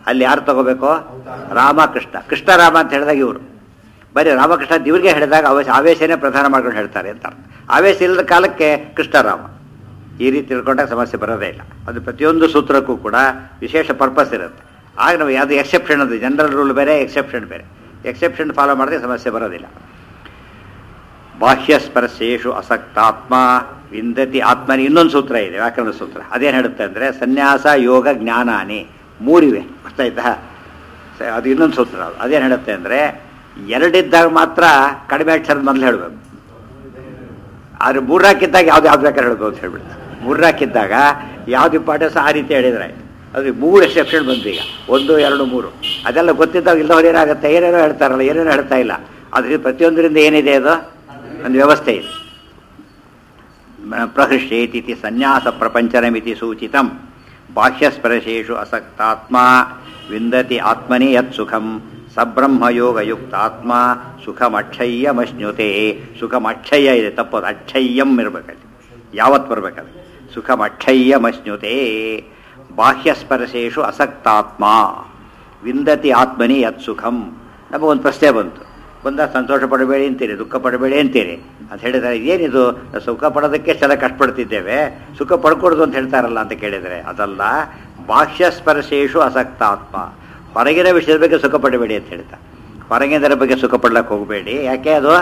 A: ಅಲ್ಲಿ ಯಾರು ತಗೋಬೇಕು ರಾಮಕೃಷ್ಣ ಕೃಷ್ಣ ರಾಮ ಅಂತ ಹೇಳಿದಾಗ ಇವರು ಬರೀ ರಾಮಕೃಷ್ಣ ಇವ್ರಿಗೆ ಹೇಳಿದಾಗ ಆವೇಶ ಆವೇಶನೇ ಪ್ರಧಾನ ಮಾಡ್ಕೊಂಡು ಹೇಳ್ತಾರೆ ಅಂತ ಅರ್ಥ. ಆವೇಶ ಇಲ್ಲದ ಕಾಲಕ್ಕೆ ಕೃಷ್ಣರಾಮ ಈ ರೀತಿ ತಿಳ್ಕೊಂಡಾಗ ಸಮಸ್ಯೆ ಬರೋದೇ ಇಲ್ಲ ಅದು ಪ್ರತಿಯೊಂದು ಸೂತ್ರಕ್ಕೂ ಕೂಡ ವಿಶೇಷ ಪರ್ಪಸ್ ಇರುತ್ತೆ ಆಗ ನಾವು ಯಾವುದು ಎಕ್ಸೆಪ್ಷನ್ ಅದು ಜನರಲ್ ರೂಲ್ ಬೇರೆ ಎಕ್ಸೆಪ್ಷನ್ ಬೇರೆ ಎಕ್ಸೆಪ್ಷನ್ ಫಾಲೋ ಮಾಡಿದ್ರೆ ಸಮಸ್ಯೆ ಬರೋದಿಲ್ಲ ಬಾಹ್ಯ ಸ್ಪರ್ಶೇಶು ಅಸಕ್ತಾತ್ಮ ವಿಂದತಿ ಆತ್ಮನಿ ಇನ್ನೊಂದು ಸೂತ್ರ ಇದೆ ವ್ಯಾಕರಣ ಸೂತ್ರ ಅದೇನು ಹೇಳುತ್ತೆ ಅಂದರೆ ಸನ್ಯಾಸ ಯೋಗ ಜ್ಞಾನಾನಿ ಮೂರಿವೆ ಗೊತ್ತಾಯ್ತಾ ಸ- ಅದು ಇನ್ನೊಂದು ಸೂತ್ರ ಅದು ಅದೇನು ಹೇಳುತ್ತೆ ಅಂದರೆ ಎರಡಿದ್ದಾಗ ಮಾತ್ರ ಕಡಿಮೆ ಅಕ್ಷರದ ಮೊದಲು ಹೇಳಬೇಕು ಆದ್ರೆ ಮೂರ್ನಾಕಿದ್ದಾಗ ಯಾವ್ದು ಯಾವ್ದು ಬೇಕಾದ್ರೆ ಹೇಳ್ಬೋದು ಅಂತ ಹೇಳ್ಬಿಡ್ತಾರೆ ಮೂರ್ನಾಕಿದ್ದಾಗ ಯಾವ್ದು ಇಂಪಾರ್ಟೆನ್ಸ್ ಆ ರೀತಿ ಹೇಳಿದ್ರೆ ಆಯ್ತು ಅದು ಮೂರು ಎಕ್ಸೆಪ್ಷನ್ ಬಂತು ಈಗ ಒಂದು ಎರಡು ಮೂರು ಅದೆಲ್ಲ ಗೊತ್ತಿದ್ದಾಗ ಇಲ್ಲದವ್ರು ಏನಾಗುತ್ತೆ ಏನೇನೋ ಹೇಳ್ತಾರಲ್ಲ ಏನೇನೋ ಹೇಳ್ತಾ ಇಲ್ಲ ಅದ್ರ ಪ್ರತಿಯೊಂದರಿಂದ ಏನಿದೆ ಅದು ಒಂದು ವ್ಯವಸ್ಥೆ ಇದೆ ಮ- ಪ್ರಹೃಷ್ಯೇತಿ ಸನ್ಯಾಸ ಪ್ರಪಂಚನಮಿತಿ ಸೂಚಿತಂ ಬಾಹ್ಯಸ್ಪರ್ಶೇಷು ಅಸಕ್ತಾತ್ಮ ವಿಂದತಿ ಆತ್ಮನಿ ಯತ್ ಸುಖಂ ಸಬ್ರಹ್ಮಯೋಗಯುಕ್ತಾತ್ಮ ಸುಖಮಕ್ಷಯ್ಯಮಶ್ನುತೆ ಸುಖಮಕ್ಷಯ್ಯ ಇದೆ ತಪ್ಪದು ಅಕ್ಷಯ್ಯಂ ಇರಬೇಕಲ್ಲಿ ಯಾವತ್ತು ಬರಬೇಕಲ್ಲಿ ಸುಖಮಕ್ಷಯ್ಯಮಶ್ನುತೆ ಬಾಹ್ಯಸ್ಪರ್ಶೇಷು ಅಸಕ್ತಾತ್ಮ ವಿಂದತಿ ಆತ್ಮನಿ ಯತ್ ಸುಖಂ ನಮಗೊಂದು ಪ್ರಶ್ನೆ ಬಂತು ಬಂದ ಸಂತೋಷ ಪಡಬೇಡಿ ಅಂತೀರಿ ದುಃಖ ಪಡಬೇಡಿ ಅಂತೀರಿ ಅಂತ ಹೇಳಿದರೆ ಏನಿದು ಸುಖ ಪಡೋದಕ್ಕೆ ಚೆನ್ನಾಗಿ ಕಷ್ಟಪಡ್ತಿದ್ದೇವೆ ಸುಖ ಪಡ್ಕೊಡ್ದು ಅಂತ ಹೇಳ್ತಾರಲ್ಲ ಅಂತ ಕೇಳಿದರೆ ಅದಲ್ಲ ಬಾಹ್ಯ ಸ್ಪರ್ಶೇಷು ಅಸಕ್ತಾತ್ಮ ಹೊರಗಿನ ವಿಷಯದ ಬಗ್ಗೆ ಸುಖ ಪಡಬೇಡಿ ಅಂತ ಹೇಳ್ತಾ ಹೊರಗಿನದರ ಬಗ್ಗೆ ಸುಖ ಪಡ್ಲಕ್ಕೆ ಹೋಗಬೇಡಿ ಯಾಕೆ ಅದು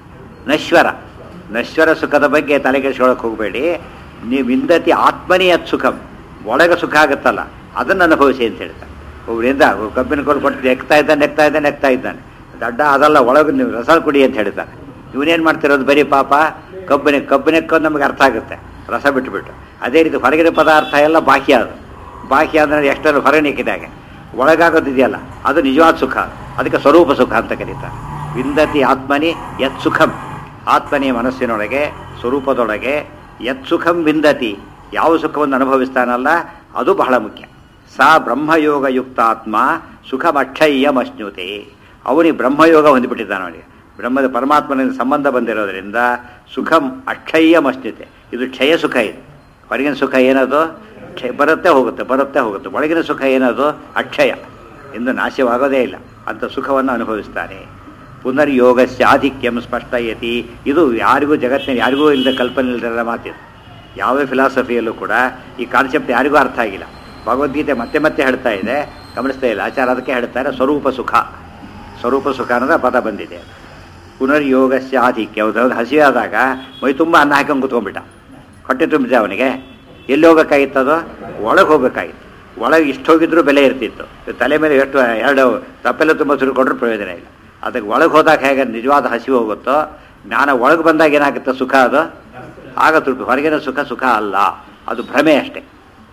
A: ನಶ್ವರ ನಶ್ವರ ಸುಖದ ಬಗ್ಗೆ ತಲೆಗೆಡಿಸ್ಕೊಳಕ್ಕೆ ಹೋಗಬೇಡಿ ನೀವು ಇಂದತಿ ಆತ್ಮನಿ ಅತ್ ಸುಖಂ ಒಳಗೆ ಸುಖ ಆಗುತ್ತಲ್ಲ ಅದನ್ನು ಅನುಭವಿಸಿ ಅಂತ ಹೇಳ್ತಾರೆ ಒಬ್ಬರಿಂದ ಕಬ್ಬಿನ ಕೋಲು ಕೊಟ್ಟು ನೆಕ್ತಾ ಇದ್ದಾನೆ ನೆಕ್ತಾ ಇದ್ದಾನೆ ನೆಕ್ತಾ ಇದ್ದಾನೆ ದಡ್ಡ ಅದಲ್ಲ ಒಳಗೆ ನೀವು ರಸ ಕುಡಿ ಅಂತ ಹೇಳ್ತಾರೆ ಇವನೇನು ಮಾಡ್ತಿರೋದು ಬರೀ ಪಾಪ ಕಬ್ಬಿನ ಕಬ್ಬಿನಕ್ಕೊಂದು ನಮಗೆ ಅರ್ಥ ಆಗುತ್ತೆ ರಸ ಬಿಟ್ಟುಬಿಟ್ಟು ಅದೇ ರೀತಿ ಹೊರಗಿನ ಪದಾರ್ಥ ಎಲ್ಲ ಬಾಹ್ಯ ಅದು ಬಾಹ್ಯ ಅಂದರೆ ಎಷ್ಟನ್ನು ಹೊರಗೆ ನಿಕ್ಕಿದಾಗ ಒಳಗಾಗೋದಿದೆಯಲ್ಲ ಅದು ನಿಜವಾದ ಸುಖ ಅದಕ್ಕೆ ಸ್ವರೂಪ ಸುಖ ಅಂತ ಕರೀತಾರೆ ವಿಂದತಿ ಆತ್ಮನಿ ಯತ್ ಸುಖಂ ಆತ್ಮನಿ ಮನಸ್ಸಿನೊಳಗೆ ಸ್ವರೂಪದೊಳಗೆ ಯತ್ ಸುಖಂ ವಿಂದತಿ ಯಾವ ಸುಖವನ್ನು ಅನುಭವಿಸ್ತಾನಲ್ಲ ಅದು ಬಹಳ ಮುಖ್ಯ ಸಾ ಬ್ರಹ್ಮಯೋಗಯುಕ್ತ ಆತ್ಮ ಸುಖಮಕ್ಷಯ್ಯಮಶ್ನುತೆ ಅವನಿಗೆ ಬ್ರಹ್ಮಯೋಗ ಹೊಂದಿಬಿಟ್ಟಿದ್ದಾನೆ ಅವನಿಗೆ ಬ್ರಹ್ಮದ ಪರಮಾತ್ಮನಿಂದ ಸಂಬಂಧ ಬಂದಿರೋದ್ರಿಂದ ಸುಖಂ ಅಕ್ಷಯ್ಯಮಶ್ನುತೆ ಇದು ಕ್ಷಯ ಸುಖ ಇದು ಹೊರಗಿನ ಸುಖ ಏನದು ಕ್ಷಯ ಬರುತ್ತೆ ಹೋಗುತ್ತೆ ಬರುತ್ತೆ ಹೋಗುತ್ತೆ ಒಳಗಿನ ಸುಖ ಏನದು ಅಕ್ಷಯ ಎಂದು ನಾಶವಾಗೋದೇ ಇಲ್ಲ ಅಂತ ಸುಖವನ್ನು ಅನುಭವಿಸ್ತಾನೆ ಪುನರ್ಯೋಗಸ್ಯ ಆಧಿಕ್ಯಂ ಸ್ಪಷ್ಟಯತಿ ಇದು ಯಾರಿಗೂ ಜಗತ್ತಿನ ಯಾರಿಗೂ ಇಲ್ಲದ ಕಲ್ಪನೆ ಇಲ್ಲದ ಮಾತಿದು ಯಾವುದೇ ಫಿಲಾಸಫಿಯಲ್ಲೂ ಕೂಡ ಈ ಕಾನ್ಸೆಪ್ಟ್ ಯಾರಿಗೂ ಅರ್ಥ ಆಗಿಲ್ಲ ಭಗವದ್ಗೀತೆ ಮತ್ತೆ ಮತ್ತೆ ಹೇಳ್ತಾ ಇದೆ ಗಮನಿಸ್ತಾ ಇಲ್ಲ ಆಚಾರ ಅದಕ್ಕೆ ಹೇಳ್ತಾರೆ ಸ್ವರೂಪ ಸುಖ ಸ್ವರೂಪ ಸುಖ ಅನ್ನೋದ ಪದ ಬಂದಿದೆ ಪುನರ್ಯೋಗಸ್ಯ ಆಧಿಕ್ಯ ಹೌದು ಹಸಿವಾದಾಗ ಮೈ ತುಂಬ ಅನ್ನ ಹಾಕೊಂಡು ಕುತ್ಕೊಂಡ್ಬಿಟ್ಟ ಹೊಟ್ಟೆ ತುಂಬಿದೆ ಅವನಿಗೆ ಎಲ್ಲಿ ಹೋಗ್ಬೇಕಾಗಿತ್ತು ಅದು ಒಳಗೆ ಹೋಗ್ಬೇಕಾಗಿತ್ತು ಒಳಗೆ ಇಷ್ಟು ಹೋಗಿದ್ರು ಬೆಲೆ ಇರ್ತಿತ್ತು ತಲೆ ಮೇಲೆ ಎಷ್ಟು ಎರಡು ತಪ್ಪೆಲ್ಲ ತುಂಬ ಸುರುಕೊಂಡ್ರೂ ಪ್ರಯೋಜನ ಇಲ್ಲ ಅದಕ್ಕೆ ಒಳಗೆ ಹೋದಾಗ ಹೇಗೆ ನಿಜವಾದ ಹಸಿವು ಹೋಗುತ್ತೋ ಜ್ಞಾನ ಒಳಗೆ ಬಂದಾಗ ಏನಾಗುತ್ತೆ ಸುಖ ಅದು ಆಗ ತೃಪ್ತಿ ಹೊರಗಿನ ಸುಖ ಸುಖ ಅಲ್ಲ ಅದು ಭ್ರಮೆ ಅಷ್ಟೇ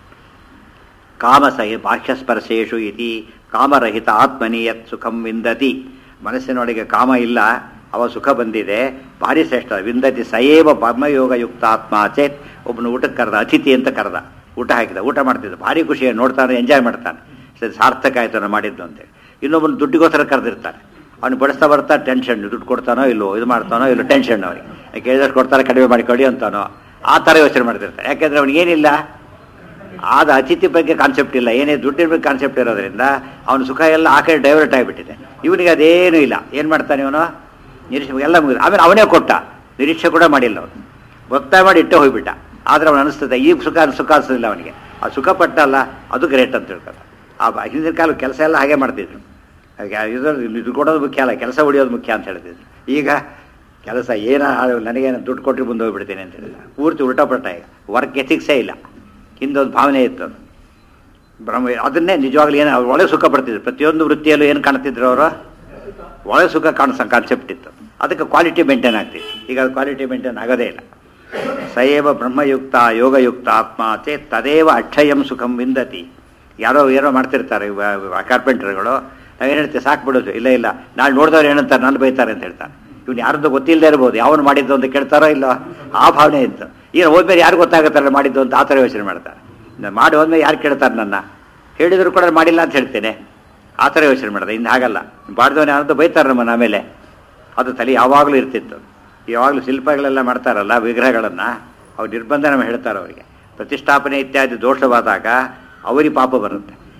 A: ಕಾಮಸಹಿ ಬಾಹ್ಯಸ್ಪರ್ಶೇಷು ಇತಿ ಕಾಮರಹಿತ ಆತ್ಮನಿ ಯತ್ ಸುಖಂ ವಿಂದತಿ ಮನಸ್ಸಿನೊಳಗೆ ಕಾಮ ಇಲ್ಲ ಅವ ಸುಖ ಬಂದಿದೆ ಭಾರಿ ಶ್ರೇಷ್ಠ ವಿಂದತಿ ಸಯೇವ ಬ್ರಹ್ಮಯೋಗಯುಕ್ತ ಆತ್ಮ ಚೇತ್ ಒಬ್ಬನು ಊಟಕ್ಕೆ ಕರೆದ ಅತಿಥಿ ಅಂತ ಕರೆದ ಊಟ ಹಾಕಿದ ಊಟ ಮಾಡ್ತಿದ್ದ ಭಾರಿ ಖುಷಿ ನೋಡ್ತಾನೆ ಎಂಜಾಯ್ ಮಾಡ್ತಾನೆ ಸರಿ ಸಾರ್ಥಕ ಆಯ್ತು ನಾನು ಮಾಡಿದ್ದು ಅಂತೇಳಿ ಇನ್ನೊಬ್ಬನು ದುಡ್ಡಿಗೋಸ್ಕರ ಕರೆದಿರ್ತಾನೆ ಅವ್ನು ಬಡಿಸ್ತಾ ಬರ್ತಾ ಟೆನ್ಷನ್ ದುಡ್ಡು ಕೊಡ್ತಾನೋ ಇಲ್ಲೋ ಇದು ಮಾಡ್ತಾನೋ ಇಲ್ಲೋ ಟೆನ್ಷನ್ ಅವನಿಗೆ ಕೇಳಿದಷ್ಟು ಕೊಡ್ತಾರೆ ಕಡಿಮೆ ಮಾಡಿ ಕೊಡಿ ಅಂತಾನೋ ಆ ಥರ ಯೋಚನೆ ಮಾಡ್ತಿರ್ತಾರೆ ಯಾಕೆಂದ್ರೆ ಅವನಿಗೇನಿಲ್ಲ ಆದ ಅತಿಥಿ ಬಗ್ಗೆ ಕಾನ್ಸೆಪ್ಟ್ ಇಲ್ಲ ಏನೇ ದುಡ್ಡಿನ ಬಗ್ಗೆ ಕಾನ್ಸೆಪ್ಟ್ ಇರೋದ್ರಿಂದ ಅವನ ಸುಖ ಎಲ್ಲ ಆ ಕಡೆ ಡೈವರ್ಟ್ ಆಗಿಬಿಟ್ಟಿದೆ ಇವನಿಗೆ ಅದೇನೂ ಇಲ್ಲ ಏನು ಮಾಡ್ತಾನೆ ಇವನು ನಿರೀಕ್ಷೆ ಎಲ್ಲ ಮುಗಿದು ಆಮೇಲೆ ಅವನೇ ಕೊಟ್ಟ ನಿರೀಕ್ಷೆ ಕೂಡ ಮಾಡಿಲ್ಲ ಅವನು ಒತ್ತಾಯ ಮಾಡಿ ಇಟ್ಟೆ ಹೋಗ್ಬಿಟ್ಟ ಆದರೆ ಅವನು ಅನಿಸ್ತದೆ ಈ ಸುಖ ಸುಖ ಅನಿಸೋದಿಲ್ಲ ಅವನಿಗೆ ಆ ಸುಖ ಪಟ್ಟಲ್ಲ ಅದು ಗ್ರೇಟ್ ಅಂತ ತಿಳ್ಕೊತ ಆ ಬ- ಹಿಂದಿನ ಕಾಲ ಕೆಲಸ ಎಲ್ಲ ಹಾಗೆ ಮಾಡ್ತಿದ್ರು ಹಾಗೆ ಇದು ಇದು ಕೊಡೋದು ಮುಖ್ಯ ಅಲ್ಲ ಕೆಲಸ ಹೊಡಿಯೋದು ಮುಖ್ಯ ಅಂತ ಹೇಳ್ತಿದ್ರು ಈಗ ಕೆಲಸ ಏನ ನನಗೇನು ದುಡ್ಡು ಕೊಟ್ಟು ಮುಂದೆ ಹೋಗ್ಬಿಡ್ತೀನಿ ಅಂತ ಹೇಳಿದ ಪೂರ್ತಿ ಉಲ್ಟಾ ಪಟ್ಟ ಈಗ ವರ್ಕ್ ಎಥಿಕ್ಸೇ ಇಲ್ಲ ಹಿಂದೊಂದು ಭಾವನೆ ಇತ್ತು ಅದು ಬ್ರಹ್ಮ ಅದನ್ನೇ ನಿಜವಾಗ್ಲೂ ಏನು ಅವ್ರು ಒಳ್ಳೆ ಸುಖ ಪಡ್ತಿದ್ರು ಪ್ರತಿಯೊಂದು ವೃತ್ತಿಯಲ್ಲೂ ಏನು ಕಾಣ್ತಿದ್ರು ಅವರು ಒಳ್ಳೆ ಸುಖ ಕಾಣಿಸೋ ಕಾನ್ಸೆಪ್ಟ್ ಇತ್ತು ಅದಕ್ಕೆ ಕ್ವಾಲಿಟಿ ಮೇಂಟೈನ್ ಆಗ್ತಿತ್ತು ಈಗ ಅದು ಕ್ವಾಲಿಟಿ ಮೇಂಟೈನ್ ಆಗೋದೇ ಇಲ್ಲ ಸಯೇವ ಬ್ರಹ್ಮಯುಕ್ತ ಯೋಗಯುಕ್ತ ಆತ್ಮ ಚೇ ತದೇವ ಅಕ್ಷಯಂ ಸುಖಂ ವಿಂದತಿ ಯಾರೋ ಏನೋ ಮಾಡ್ತಿರ್ತಾರೆ ಕಾರ್ಪೆಂಟರ್ಗಳು ನಾವೇನು ಹೇಳ್ತೀವಿ ಸಾಕು ಬಿಡೋದು ಇಲ್ಲ ಇಲ್ಲ ನಾಳೆ ನೋಡಿದವ್ರು ಏನಂತಾರೆ ನಾನು ಬೈತಾರೆ ಅಂತ ಹೇಳ್ತಾರೆ ಇವ್ನು ಯಾರ್ದು ಗೊತ್ತಿಲ್ಲದೆ ಇರ್ಬೋದು ಯಾವನು ಮಾಡಿದ್ದು ಅಂತ ಕೇಳ್ತಾರೋ ಇಲ್ಲ ಆ ಭಾವನೆ ಇತ್ತು ಈಗ ಹೋದ್ಮೇಲೆ ಯಾರು ಗೊತ್ತಾಗುತ್ತಲ್ಲ ಮಾಡಿದ್ದು ಅಂತ ಆ ಥರ ಯೋಚನೆ ಮಾಡ್ತಾರೆ ನಾನು ಮಾಡಿ ಹೋದ್ಮೇಲೆ ಯಾರು ಕೇಳ್ತಾರೆ ನನ್ನ ಹೇಳಿದ್ರು ಕೂಡ ಮಾಡಿಲ್ಲ ಅಂತ ಹೇಳ್ತೇನೆ ಆ ಥರ ಯೋಚನೆ ಮಾಡಿದೆ ಇನ್ನು ಹಾಗಲ್ಲ ಬಾಡ್ದವನೇ ಯಾರದ್ದು ಬೈತಾರೆ ನಮ್ಮನ್ನು ಆಮೇಲೆ ಅದು ತಲೆ ಯಾವಾಗಲೂ ಇರ್ತಿತ್ತು ಯಾವಾಗಲೂ ಶಿಲ್ಪಗಳೆಲ್ಲ ಮಾಡ್ತಾರಲ್ಲ ವಿಗ್ರಹಗಳನ್ನು ಅವ್ರು ನಿರ್ಬಂಧ ನಮ್ಮ ಹೇಳ್ತಾರೆ ಅವರಿಗೆ ಪ್ರತಿಷ್ಠಾಪನೆ ಇತ್ಯಾದಿ ದೋಷವಾದಾಗ ಅವರಿಗೆ ಪಾಪ ಬರುತ್ತೆ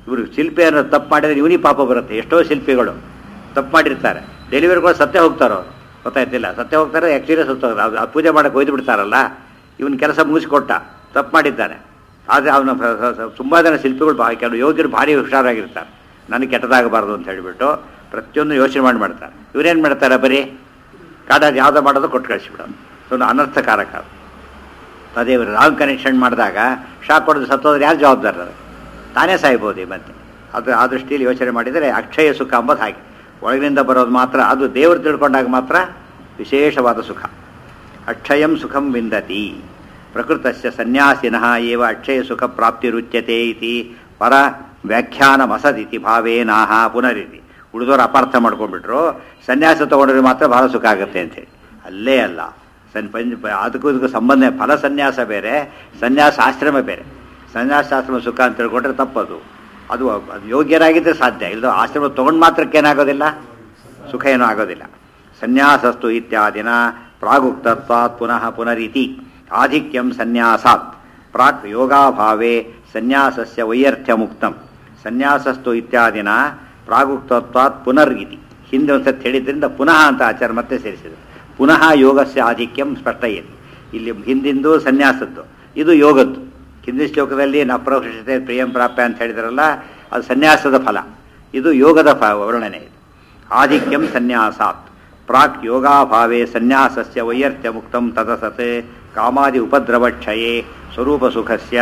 A: ಇವರು ಶಿಲ್ಪಿ ಅನ್ನೋ ತಪ್ಪು ಮಾಡಿದ್ರೆ ಇವನಿಗೆ ಪಾಪ ಬರುತ್ತೆ ಎಷ್ಟೋ ಶಿಲ್ಪಿಗಳು ತಪ್ಪು ಮಾಡಿರ್ತಾರೆ ಡೆಲಿವರಿಗಳು ಸತ್ಯ ಹೋಗ್ತಾರೋ ಅವ್ರು ಗೊತ್ತಾಯ್ತಿಲ್ಲ ಸತ್ಯ ಹೋಗ್ತಾರೆ ಆ್ಯಕ್ಚುಲಿ ಸತ್ತೋಗ್ತಾರೆ ಅದು ಅದು ಪೂಜೆ ಮಾಡೋಕೆ ಒಯ್ದು ಬಿಡ್ತಾರಲ್ಲ ಇವನ್ ಕೆಲಸ ಮುಗಿಸ್ಕೊಟ್ಟ ತಪ್ಪು ಮಾಡಿದ್ದಾನೆ ಆದರೆ ಅವನ ತುಂಬ ಜನ ಶಿಲ್ಪಿಗಳು ಬಾ ಕೆಲವು ಯೋಗ್ಯರು ಭಾರಿ ಹುಷಾರಾಗಿರ್ತಾರೆ ನನಗೆ ಕೆಟ್ಟದಾಗಬಾರ್ದು ಅಂತ ಹೇಳಿಬಿಟ್ಟು ಪ್ರತಿಯೊಂದು ಯೋಚನೆ ಮಾಡಿ ಮಾಡ್ತಾರೆ ಇವ್ರೇನು ಮಾಡ್ತಾರೆ ಬರೀ ಕಾಡಾದ ಯಾವುದೋ ಮಾಡೋದು ಕೊಟ್ಟು ಕಳಿಸ್ಬಿಡೋದು ಸೊ ಅನರ್ಥಕಾರಕ ಅದು ಅದೇ ರಾಂಗ್ ಕನೆಕ್ಷನ್ ಮಾಡಿದಾಗ ಶಾಕ್ ಹೊಡೆದು ಸತ್ತೋದ್ರೆ ಯಾರು ಜವಾಬ್ದಾರರು ತಾನೇ ಸಾಯ್ಬೋದು ಈ ಮತ್ತೆ ಅದು ಆ ದೃಷ್ಟಿಯಲ್ಲಿ ಯೋಚನೆ ಮಾಡಿದರೆ ಅಕ್ಷಯ ಸುಖ ಅಂಬೋದು ಹಾಗೆ ಒಳಗಿನಿಂದ ಬರೋದು ಮಾತ್ರ ಅದು ದೇವರು ತಿಳ್ಕೊಂಡಾಗ ಮಾತ್ರ ವಿಶೇಷವಾದ ಸುಖ ಅಕ್ಷಯಂ ಸುಖಂ ವಿಂದತಿ ಪ್ರಕೃತಸ್ಯ ಸನ್ಯಾಸಿನಃ ಏವ ಅಕ್ಷಯ ಸುಖ ಪ್ರಾಪ್ತಿರುಚ್ಯತೆ ಇತಿ ಪರ ವ್ಯಾಖ್ಯಾನಮಸದಿತಿ ಭಾವೇನಾಹ ಪುನರಿತಿ ಉಳಿದವರು ಅಪಾರ್ಥ ಮಾಡ್ಕೊಂಡ್ಬಿಟ್ರು ಸನ್ಯಾಸ ತಗೊಂಡ್ರೆ ಮಾತ್ರ ಬಹಳ ಸುಖ ಆಗುತ್ತೆ ಅಂತೇಳಿ ಅಲ್ಲೇ ಅಲ್ಲ ಸನ್ ಪಂಚ ಅದಕ್ಕೂ ಇದಕ್ಕೂ ಸಂಬಂಧ ಫಲ ಸನ್ಯಾಸ ಬೇರೆ ಸನ್ಯಾಸ ಆಶ್ರಮ ಬೇರೆ ಸನ್ಯಾಸಾಶ್ರಮ ಸುಖ ಅಂತ ತಿಳ್ಕೊಂಡ್ರೆ ತಪ್ಪದು ಅದು ಅದು ಯೋಗ್ಯರಾಗಿದ್ದರೆ ಸಾಧ್ಯ ಇಲ್ಲದ ಆಶ್ರಮ ತೊಗೊಂಡು ಮಾತ್ರಕ್ಕೆ ಏನಾಗೋದಿಲ್ಲ ಸುಖ ಏನೂ ಆಗೋದಿಲ್ಲ ಸನ್ಯಾಸಸ್ತು ಇತ್ಯಾದಿನ ಪ್ರಾಗುಕ್ತತ್ವಾತ್ ಪುನಃ ಪುನರಿತಿ ಆಧಿಕ್ಯಂ ಸನ್ಯಾಸಾತ್ ಪ್ರಾಕ್ ಯೋಗಾಭಾವೇ ಸನ್ಯಾಸಸ್ಯ ವೈಯರ್ಥ್ಯ ಮುಕ್ತಂ ಸನ್ಯಾಸಸ್ತು ಇತ್ಯಾದಿನ ಪ್ರಾಗುಕ್ತತ್ವಾತ್ ಪುನರ್ ಇತಿ ಹಿಂದೆ ಒಂದ್ಸತಿ ಹೇಳಿದ್ರಿಂದ ಪುನಃ ಅಂತ ಆಚಾರ ಮತ್ತೆ ಸೇರಿಸಿದರು ಪುನಃ ಯೋಗಸ್ಯ ಆಧಿಕ್ಯಂ ಸ್ಪಷ್ಟಯೇತಿ ಇಲ್ಲಿ ಹಿಂದಿಂದು ಸನ್ಯಾಸದ್ದು ಇದು ಯೋಗದ್ದು ಹಿಂದಿನ ಶ್ಲೋಕದಲ್ಲಿ ನಪ್ರವೃಷತೆ ಪ್ರಿಯಂ ಪ್ರಾಪ್ಯ ಅಂತ ಹೇಳಿದ್ರಲ್ಲ ಅದು ಸನ್ಯಾಸದ ಫಲ ಇದು ಯೋಗದ ಫ ವರ್ಣನೆ ಇದು ಆಧಿಕ್ಯಂ ಸನ್ಯಾಸಾತ್ ಪ್ರಾಕ್ ಯೋಗಾಭಾವೇ ಸನ್ಯಾಸಸ್ಯ ವೈಯರ್ಥ್ಯ ಮುಕ್ತಂ ತದಸತ್ ಕಾಮಾದಿ ಉಪದ್ರವಕ್ಷಯೇ ಸ್ವರೂಪ ಸುಖಸ್ಯ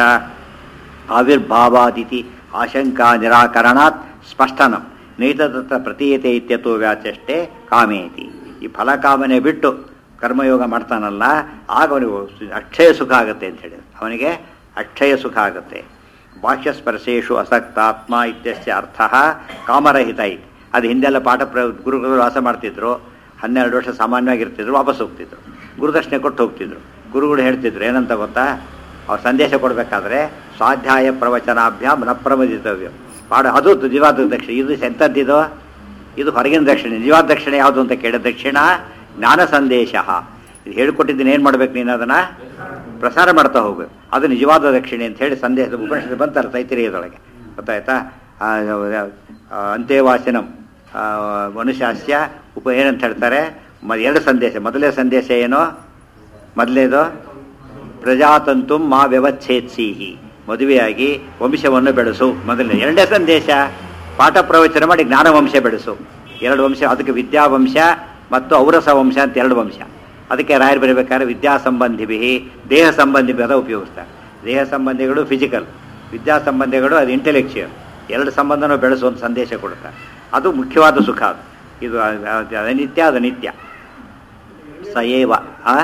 A: ಆವಿರ್ಭಾವಾದಿತಿ ಆಶಂಕಾ ನಿರಾಕರಣಾತ್ ಸ್ಪಷ್ಟನಂ ನೈತದತ್ತ ಪ್ರತೀಯತೆ ಇತ್ಯತೋ ವ್ಯಾಚಷ್ಟೇ ಕಾಮೇತಿ ಈ ಫಲಕಾಮನೆ ಬಿಟ್ಟು ಕರ್ಮಯೋಗ ಮಾಡ್ತಾನಲ್ಲ ಆಗ ಅವನಿಗೆ ಅಕ್ಷಯ ಸುಖ ಆಗುತ್ತೆ ಅಂತ ಹೇಳಿ ಅವನಿಗೆ ಅಕ್ಷಯ ಸುಖ ಆಗುತ್ತೆ ಬಾಹ್ಯಸ್ಪರ್ಶೇಶು ಅಸಕ್ತಾತ್ಮ ಇತ್ಯಸ್ಯ ಅರ್ಥ ಕಾಮರಹಿತ ಇತಿ ಅದು ಹಿಂದೆಲ್ಲ ಪಾಠ ಪ್ರ ಗುರುಗಳು ವಾಸ ಮಾಡ್ತಿದ್ರು ಹನ್ನೆರಡು ವರ್ಷ ಸಾಮಾನ್ಯವಾಗಿರ್ತಿದ್ರು ವಾಪಸ್ ಹೋಗ್ತಿದ್ರು ಗುರುದಕ್ಷಿಣೆ ಕೊಟ್ಟು ಹೋಗ್ತಿದ್ರು ಗುರುಗಳು ಹೇಳ್ತಿದ್ರು ಏನಂತ ಗೊತ್ತಾ ಅವ್ರು ಸಂದೇಶ ಕೊಡಬೇಕಾದ್ರೆ ಸ್ವಾಧ್ಯಾಯ ಪ್ರವಚನಾಭ್ಯಾಮ್ ನ ಪ್ರಮದಿತವ್ಯ ಪಾಠ ಅದು ನಿಜವಾದ ದಕ್ಷಿಣೆ ಇದು ಎಂಥದ್ದಿದೋ ಇದು ಹೊರಗಿನ ದಕ್ಷಿಣೆ ನಿಜವಾದ ದಕ್ಷಿಣೆ ಯಾವುದು ಅಂತ ಕೇಳಿದ ದಕ್ಷಿಣ ಜ್ಞಾನ ಸಂದೇಶ ಇದು ಹೇಳ್ಕೊಟ್ಟಿದ್ದೀನಿ ಏನು ಮಾಡ್ಬೇಕು ನೀನು ಅದನ್ನು ಪ್ರಸಾರ ಮಾಡ್ತಾ ಹೋಗ್ಬೇಕು ಅದು ನಿಜವಾದ ದಕ್ಷಿಣೆ ಅಂತ ಹೇಳಿ ಸಂದೇಶ ಉಪನಿಷತ್ತು ಬಂತಲ್ಲ ತೈತಿರಿಯದೊಳಗೆ ಗೊತ್ತಾಯ್ತಾ ಆ, ಆ, ಅಂತ್ಯವಾಸಿನಂ ಆ, ಮನುಷ್ಯಾಸ್ಯ ಉಪ ಏನಂತ ಹೇಳ್ತಾರೆ ಮ ಎರಡು ಸಂದೇಶ ಮೊದಲೇ ಸಂದೇಶ ಏನು ಮೊದಲೇದು ಪ್ರಜಾತಂತು ಮಾ ವ್ಯವಚ್ಛೇತ್ಸೀಹಿ ಮದುವೆಯಾಗಿ ವಂಶವನ್ನು ಬೆಳೆಸು ಮೊದಲನೇ ಎರಡನೇ ಸಂದೇಶ ಪಾಠ ಪ್ರವಚನ ಮಾಡಿ ಜ್ಞಾನ ವಂಶ ಬೆಳೆಸು ಎರಡು ವಂಶ ಅದಕ್ಕೆ ವಿದ್ಯಾವಂಶ ಮತ್ತು ಔರಸ ವಂಶ ಅಂತ ಎರಡು ವಂಶ ಅದಕ್ಕೆ ರಾಯರು ಬರೀಬೇಕಾದ್ರೆ ವಿದ್ಯಾ ಸಂಬಂಧಿಭಿ ದೇಹ ಸಂಬಂಧಿ ಪದ ಉಪಯೋಗಿಸ್ತಾರೆ ದೇಹ ಸಂಬಂಧಿಗಳು ಫಿಸಿಕಲ್ ವಿದ್ಯಾ ಸಂಬಂಧಿಗಳು ಅದು ಇಂಟೆಲೆಕ್ಚುಯಲ್ ಎರಡು ಸಂಬಂಧನೂ ಬೆಳೆಸುವಂಥ ಸಂದೇಶ ಕೊಡ್ತಾರೆ ಅದು ಮುಖ್ಯವಾದ ಸುಖ ಅದು ಇದು ಅ- ಅ- ಅನಿತ್ಯ ಅದು ನಿತ್ಯ ಸಯೇವ ಆ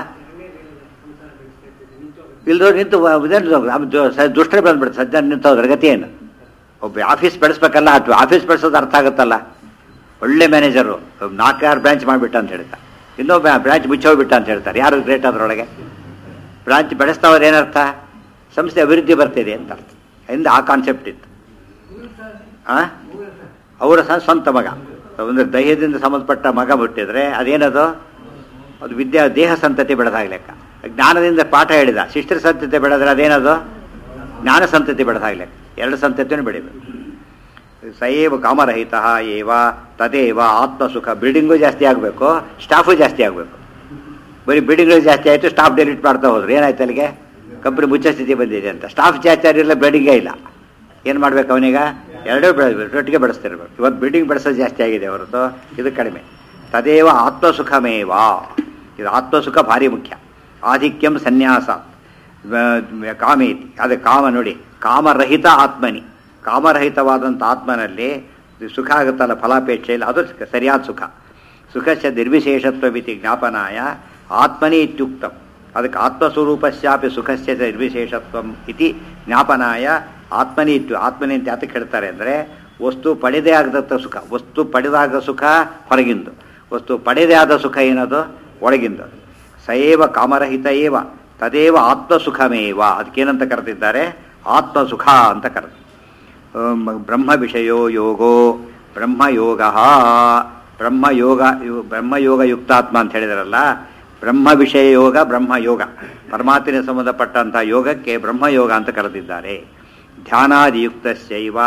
A: ಇಲ್ದವ್ರು ನಿಂತು ದುಷ್ಟರೇ ಬಂದ್ಬಿಡುತ್ತೆ ಸದ್ಯ ನಿಂತವ್ರ ಗತಿ ಏನು ಒಬ್ಬ ಆಫೀಸ್ ಬೆಳೆಸ್ಬೇಕಲ್ಲ ಅದು ಆಫೀಸ್ ಬೆಳೆಸೋದು ಅರ್ಥ ಆಗುತ್ತಲ್ಲ ಒಳ್ಳೆ ಮ್ಯಾನೇಜರು ನಾಲ್ಕಾರು ಬ್ರಾಂಚ್ ಮಾಡಿಬಿಟ್ಟ ಅಂತ ಹೇಳ್ತಾರೆ ಇನ್ನೊಬ್ಬ ಬ್ರಾಂಚ್ ಮುಚ್ಚೋಗ್ಬಿಟ್ಟ ಅಂತ ಹೇಳ್ತಾರೆ ಯಾರು ಗ್ರೇಟ್ ಅದರೊಳಗೆ ಬ್ರಾಂಚ್ ಬೆಳೆಸ್ತಾವ್ರು ಏನರ್ಥ ಸಂಸ್ಥೆ ಅಭಿವೃದ್ಧಿ ಬರ್ತಿದೆ ಅಂತ ಅರ್ಥ ಹಿಂದೆ ಆ ಕಾನ್ಸೆಪ್ಟ್ ಇತ್ತು ಆ ಅವರ ಸಹ ಸ್ವಂತ ಮಗ ಒಂದು ದೈಹದಿಂದ ಸಂಬಂಧಪಟ್ಟ ಮಗ ಹುಟ್ಟಿದ್ರೆ ಅದೇನದು ಅದು ವಿದ್ಯಾ ದೇಹ ಸಂತತಿ ಬೆಳೆದಾಗ ಲೆಕ್ಕ ಜ್ಞಾನದಿಂದ ಪಾಠ ಹೇಳಿದ ಶಿಷ್ಟರ ಸಂತತಿ ಬೆಳೆದ್ರೆ ಅದೇನದು ಜ್ಞಾನ ಸಂತತಿ ಬೆಳೆದಾಗ ಲೆಕ್ಕ ಎರಡು ಸಂತತಿಯನ್ನು ಬೆಳಿಬೇಕು ಸಯೇವ ಕಾಮರಹಿತ ಏವ ತದೇವ ಆತ್ಮಸುಖ ಬಿಲ್ಡಿಂಗು ಜಾಸ್ತಿ ಆಗಬೇಕು ಸ್ಟಾಫು ಜಾಸ್ತಿ ಆಗಬೇಕು ಬರೀ ಬಿಲ್ಡಿಂಗ್ಗಳು ಜಾಸ್ತಿ ಆಯಿತು ಸ್ಟಾಫ್ ಡೆಲಿಟ್ ಮಾಡ್ತಾ ಹೋದ್ರು ಏನಾಯ್ತು ಅಲ್ಲಿಗೆ ಕಂಪ್ನಿ ಮುಚ್ಚ ಸ್ಥಿತಿ ಬಂದಿದೆ ಅಂತ ಸ್ಟಾಫ್ ಜಾಸ್ತಿ ಆಗಿರಲಿಲ್ಲ ಬಿಲ್ಡಿಂಗೇ ಇಲ್ಲ ಏನು ಮಾಡ್ಬೇಕು ಅವನೀಗ ಎರಡೂ ಬೆಳೆಸ್ಬೇಕು ಒಟ್ಟಿಗೆ ಬೆಳೆಸ್ತಿರ್ಬೇಕು ಇವತ್ತು ಬಿಲ್ಡಿಂಗ್ ಬೆಳೆಸೋದು ಜಾಸ್ತಿ ಆಗಿದೆ ಹೊರತು ಇದು ಕಡಿಮೆ ತದೇವ ಆತ್ಮಸುಖಮೇವ ಇದು ಆತ್ಮಸುಖ ಭಾರಿ ಮುಖ್ಯ ಆಧಿಕ್ಯಂ ಸನ್ಯಾಸ ವ- ಕಾಮೇತಿ ಅದು ಕಾಮ ನೋಡಿ ಕಾಮರಹಿತ ಆತ್ಮನಿ ಕಾಮರಹಿತವಾದಂಥ ಆತ್ಮನಲ್ಲಿ ಸುಖ ಆಗುತ್ತಲ್ಲ ಫಲಾಪೇಕ್ಷೆಯಲ್ಲಿ ಅದು ಸರಿಯಾದ ಸುಖ ಸುಖಸ್ಯ ನಿರ್ವಿಶೇಷತ್ವಮಿತಿ ಜ್ಞಾಪನಾಯ ಆತ್ಮನಿ ಇತ್ಯುಕ್ತಂ ಅದಕ್ಕೆ ಆತ್ಮಸ್ವರೂಪಸ್ಯಾಪಿ ಸುಖಸ್ಯ ಚ ನಿರ್ವಿಶೇಷತ್ವಂ ಇತಿ ಜ್ಞಾಪನಾಯ ಆತ್ಮನಿ ಇತ್ತು ಆತ್ಮನಿ ಅಂತ ಯಾತಕ್ಕೆ ಹೇಳ್ತಾರೆ ಅಂದರೆ ವಸ್ತು ಪಡೆದೇ ಆಗದಂಥ ಸುಖ ವಸ್ತು ಪಡೆದಾಗ ಸುಖ ಹೊರಗಿಂದು ವಸ್ತು ಪಡೆದೇ ಆದ ಸುಖ ಏನದು ಒಳಗಿಂದು ಸಯೇವ ಕಾಮರಹಿತ ಏವ ತದೇವ ಆತ್ಮಸುಖಮೇವ ಅದಕ್ಕೇನಂತ ಕರೆದಿದ್ದಾರೆ ಆತ್ಮಸುಖ ಅಂತ ಕರೆದು ಅಮ್, ಬ್ರಹ್ಮ ವಿಷಯೋ ಯೋಗೋ ಬ್ರಹ್ಮಯೋಗ ಬ್ರಹ್ಮಯೋಗ ಯು- ಬ್ರಹ್ಮಯೋಗ ಯುಕ್ತಾತ್ಮ ಅಂತ ಹೇಳಿದಾರಲ್ಲ ಬ್ರಹ್ಮ ವಿಷಯ ಯೋಗ ಬ್ರಹ್ಮಯೋಗ ಪರಮಾತ್ಮನಿಗೆ ಸಂಬಂಧಪಟ್ಟಂತಹ ಯೋಗಕ್ಕೆ ಬ್ರಹ್ಮಯೋಗ ಅಂತ ಕರೆದಿದ್ದಾರೆ ಧ್ಯಾನಾದಿಯುಕ್ತಸ್ಯೈವ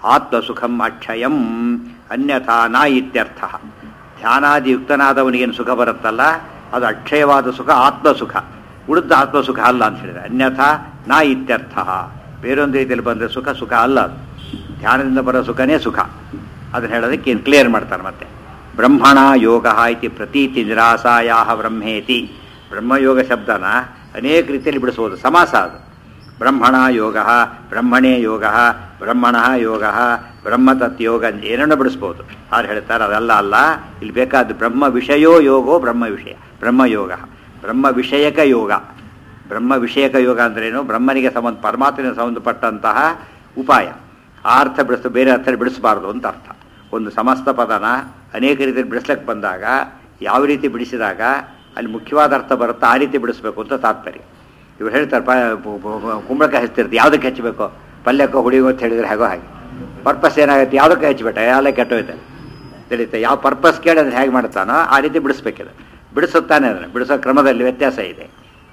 A: ಆತ್ಮಸುಖಂ ಅಕ್ಷಯಂ ಅನ್ಯಥಾ ನ ಇತ್ಯರ್ಥ ಧ್ಯಾನಾದಿಯುಕ್ತನಾದವನಿಗೇನು ಸುಖ ಬರುತ್ತಲ್ಲ ಅದು ಅಕ್ಷಯವಾದ ಸುಖ ಆತ್ಮಸುಖ ಉಳಿದ ಆತ್ಮಸುಖ ಅಲ್ಲ ಅಂತ ಹೇಳಿದ್ರೆ ಅನ್ಯಥಾ ನ ಇತ್ಯರ್ಥ ಬೇರೊಂದು ರೀತಿಯಲ್ಲಿ ಬಂದರೆ ಸುಖ ಸುಖ ಅಲ್ಲ ಅದು ಧ್ಯಾನದಿಂದ ಬರೋ ಸುಖನೇ ಸುಖ ಅದನ್ನು ಹೇಳೋದಕ್ಕೆ ಏನು ಕ್ಲಿಯರ್ ಮಾಡ್ತಾರೆ ಮತ್ತೆ ಬ್ರಹ್ಮಣ ಯೋಗ ಇತಿ ಪ್ರತೀತಿ ನಿರಾಸಾಯಾ ಬ್ರಹ್ಮೇತಿ ಬ್ರಹ್ಮಯೋಗ ಶಬ್ದನ ಅನೇಕ ರೀತಿಯಲ್ಲಿ ಬಿಡಿಸ್ಬೋದು ಸಮಾಸ ಅದು ಬ್ರಹ್ಮಣ ಯೋಗ ಬ್ರಹ್ಮಣೇ ಯೋಗ ಬ್ರಹ್ಮಣ ಯೋಗ ಬ್ರಹ್ಮತತ್ಯೋಗ ಏನನ್ನು ಬಿಡಿಸ್ಬೋದು ಅವ್ರು ಹೇಳ್ತಾರೆ ಅದಲ್ಲ ಅಲ್ಲ ಇಲ್ಲಿ ಬೇಕಾದ ಬ್ರಹ್ಮ ವಿಷಯೋ ಯೋಗೋ ಬ್ರಹ್ಮ ವಿಷಯ ಬ್ರಹ್ಮಯೋಗ ಬ್ರಹ್ಮ ವಿಷಯಕ ಯೋಗ ಬ್ರಹ್ಮ ವಿಷಯಕ ಯೋಗ ಅಂದ್ರೇನು ಬ್ರಹ್ಮನಿಗೆ ಸಂಬಂಧ ಪರಮಾತ್ಮನಿಗೆ ಸಂಬಂಧಪಟ್ಟಂತಹ ಉಪಾಯ ಆ ಅರ್ಥ ಬಿಡಿಸ್ ಬೇರೆ ಅರ್ಥ ಬಿಡಿಸಬಾರ್ದು ಅಂತ ಅರ್ಥ ಒಂದು ಸಮಸ್ತ ಪದನ ಅನೇಕ ರೀತಿಯಲ್ಲಿ ಬಿಡಿಸ್ಲಿಕ್ಕೆ ಬಂದಾಗ ಯಾವ ರೀತಿ ಬಿಡಿಸಿದಾಗ ಅಲ್ಲಿ ಮುಖ್ಯವಾದ ಅರ್ಥ ಬರುತ್ತೋ ಆ ರೀತಿ ಬಿಡಿಸ್ಬೇಕು ಅಂತ ತಾತ್ಪರ್ಯ ಇವ್ರು ಹೇಳ್ತಾರೆ ಪ ಬ- ಬ- ಬ- ಕುಂಬಳಕಾಯಿ ಹಚ್ತಿರ್ತೀವಿ ಯಾವುದಕ್ಕೆ ಹಚ್ಚಬೇಕು ಪಲ್ಯಕ್ಕೋ ಹುಡಿಗೋ ಅಂತ ಹೇಳಿದ್ರೆ ಹೇಗೋ ಹಾಗೆ ಪರ್ಪಸ್ ಏನಾಗುತ್ತೆ ಯಾವುದಕ್ಕೆ ಹಚ್ಬಿಟ್ಟ ಎಲ್ಲ ಕೆಟ್ಟೋಯ್ತೆ ತಿಳಿಯುತ್ತೆ ಯಾವ ಪರ್ಪಸ್ ಕೇಳಿ ಅದನ್ನ ಹೇಗೆ ಮಾಡ್ತಾನೋ ಆ ರೀತಿ ಬಿಡಿಸ್ಬೇಕಿದೆ ಬಿಡಿಸುತ್ತಾನೆ ಅದನ್ನು ಬಿಡಿಸೋ ಕ್ರಮದಲ್ಲಿ ವ್ಯತ್ಯಾಸ ಇದೆ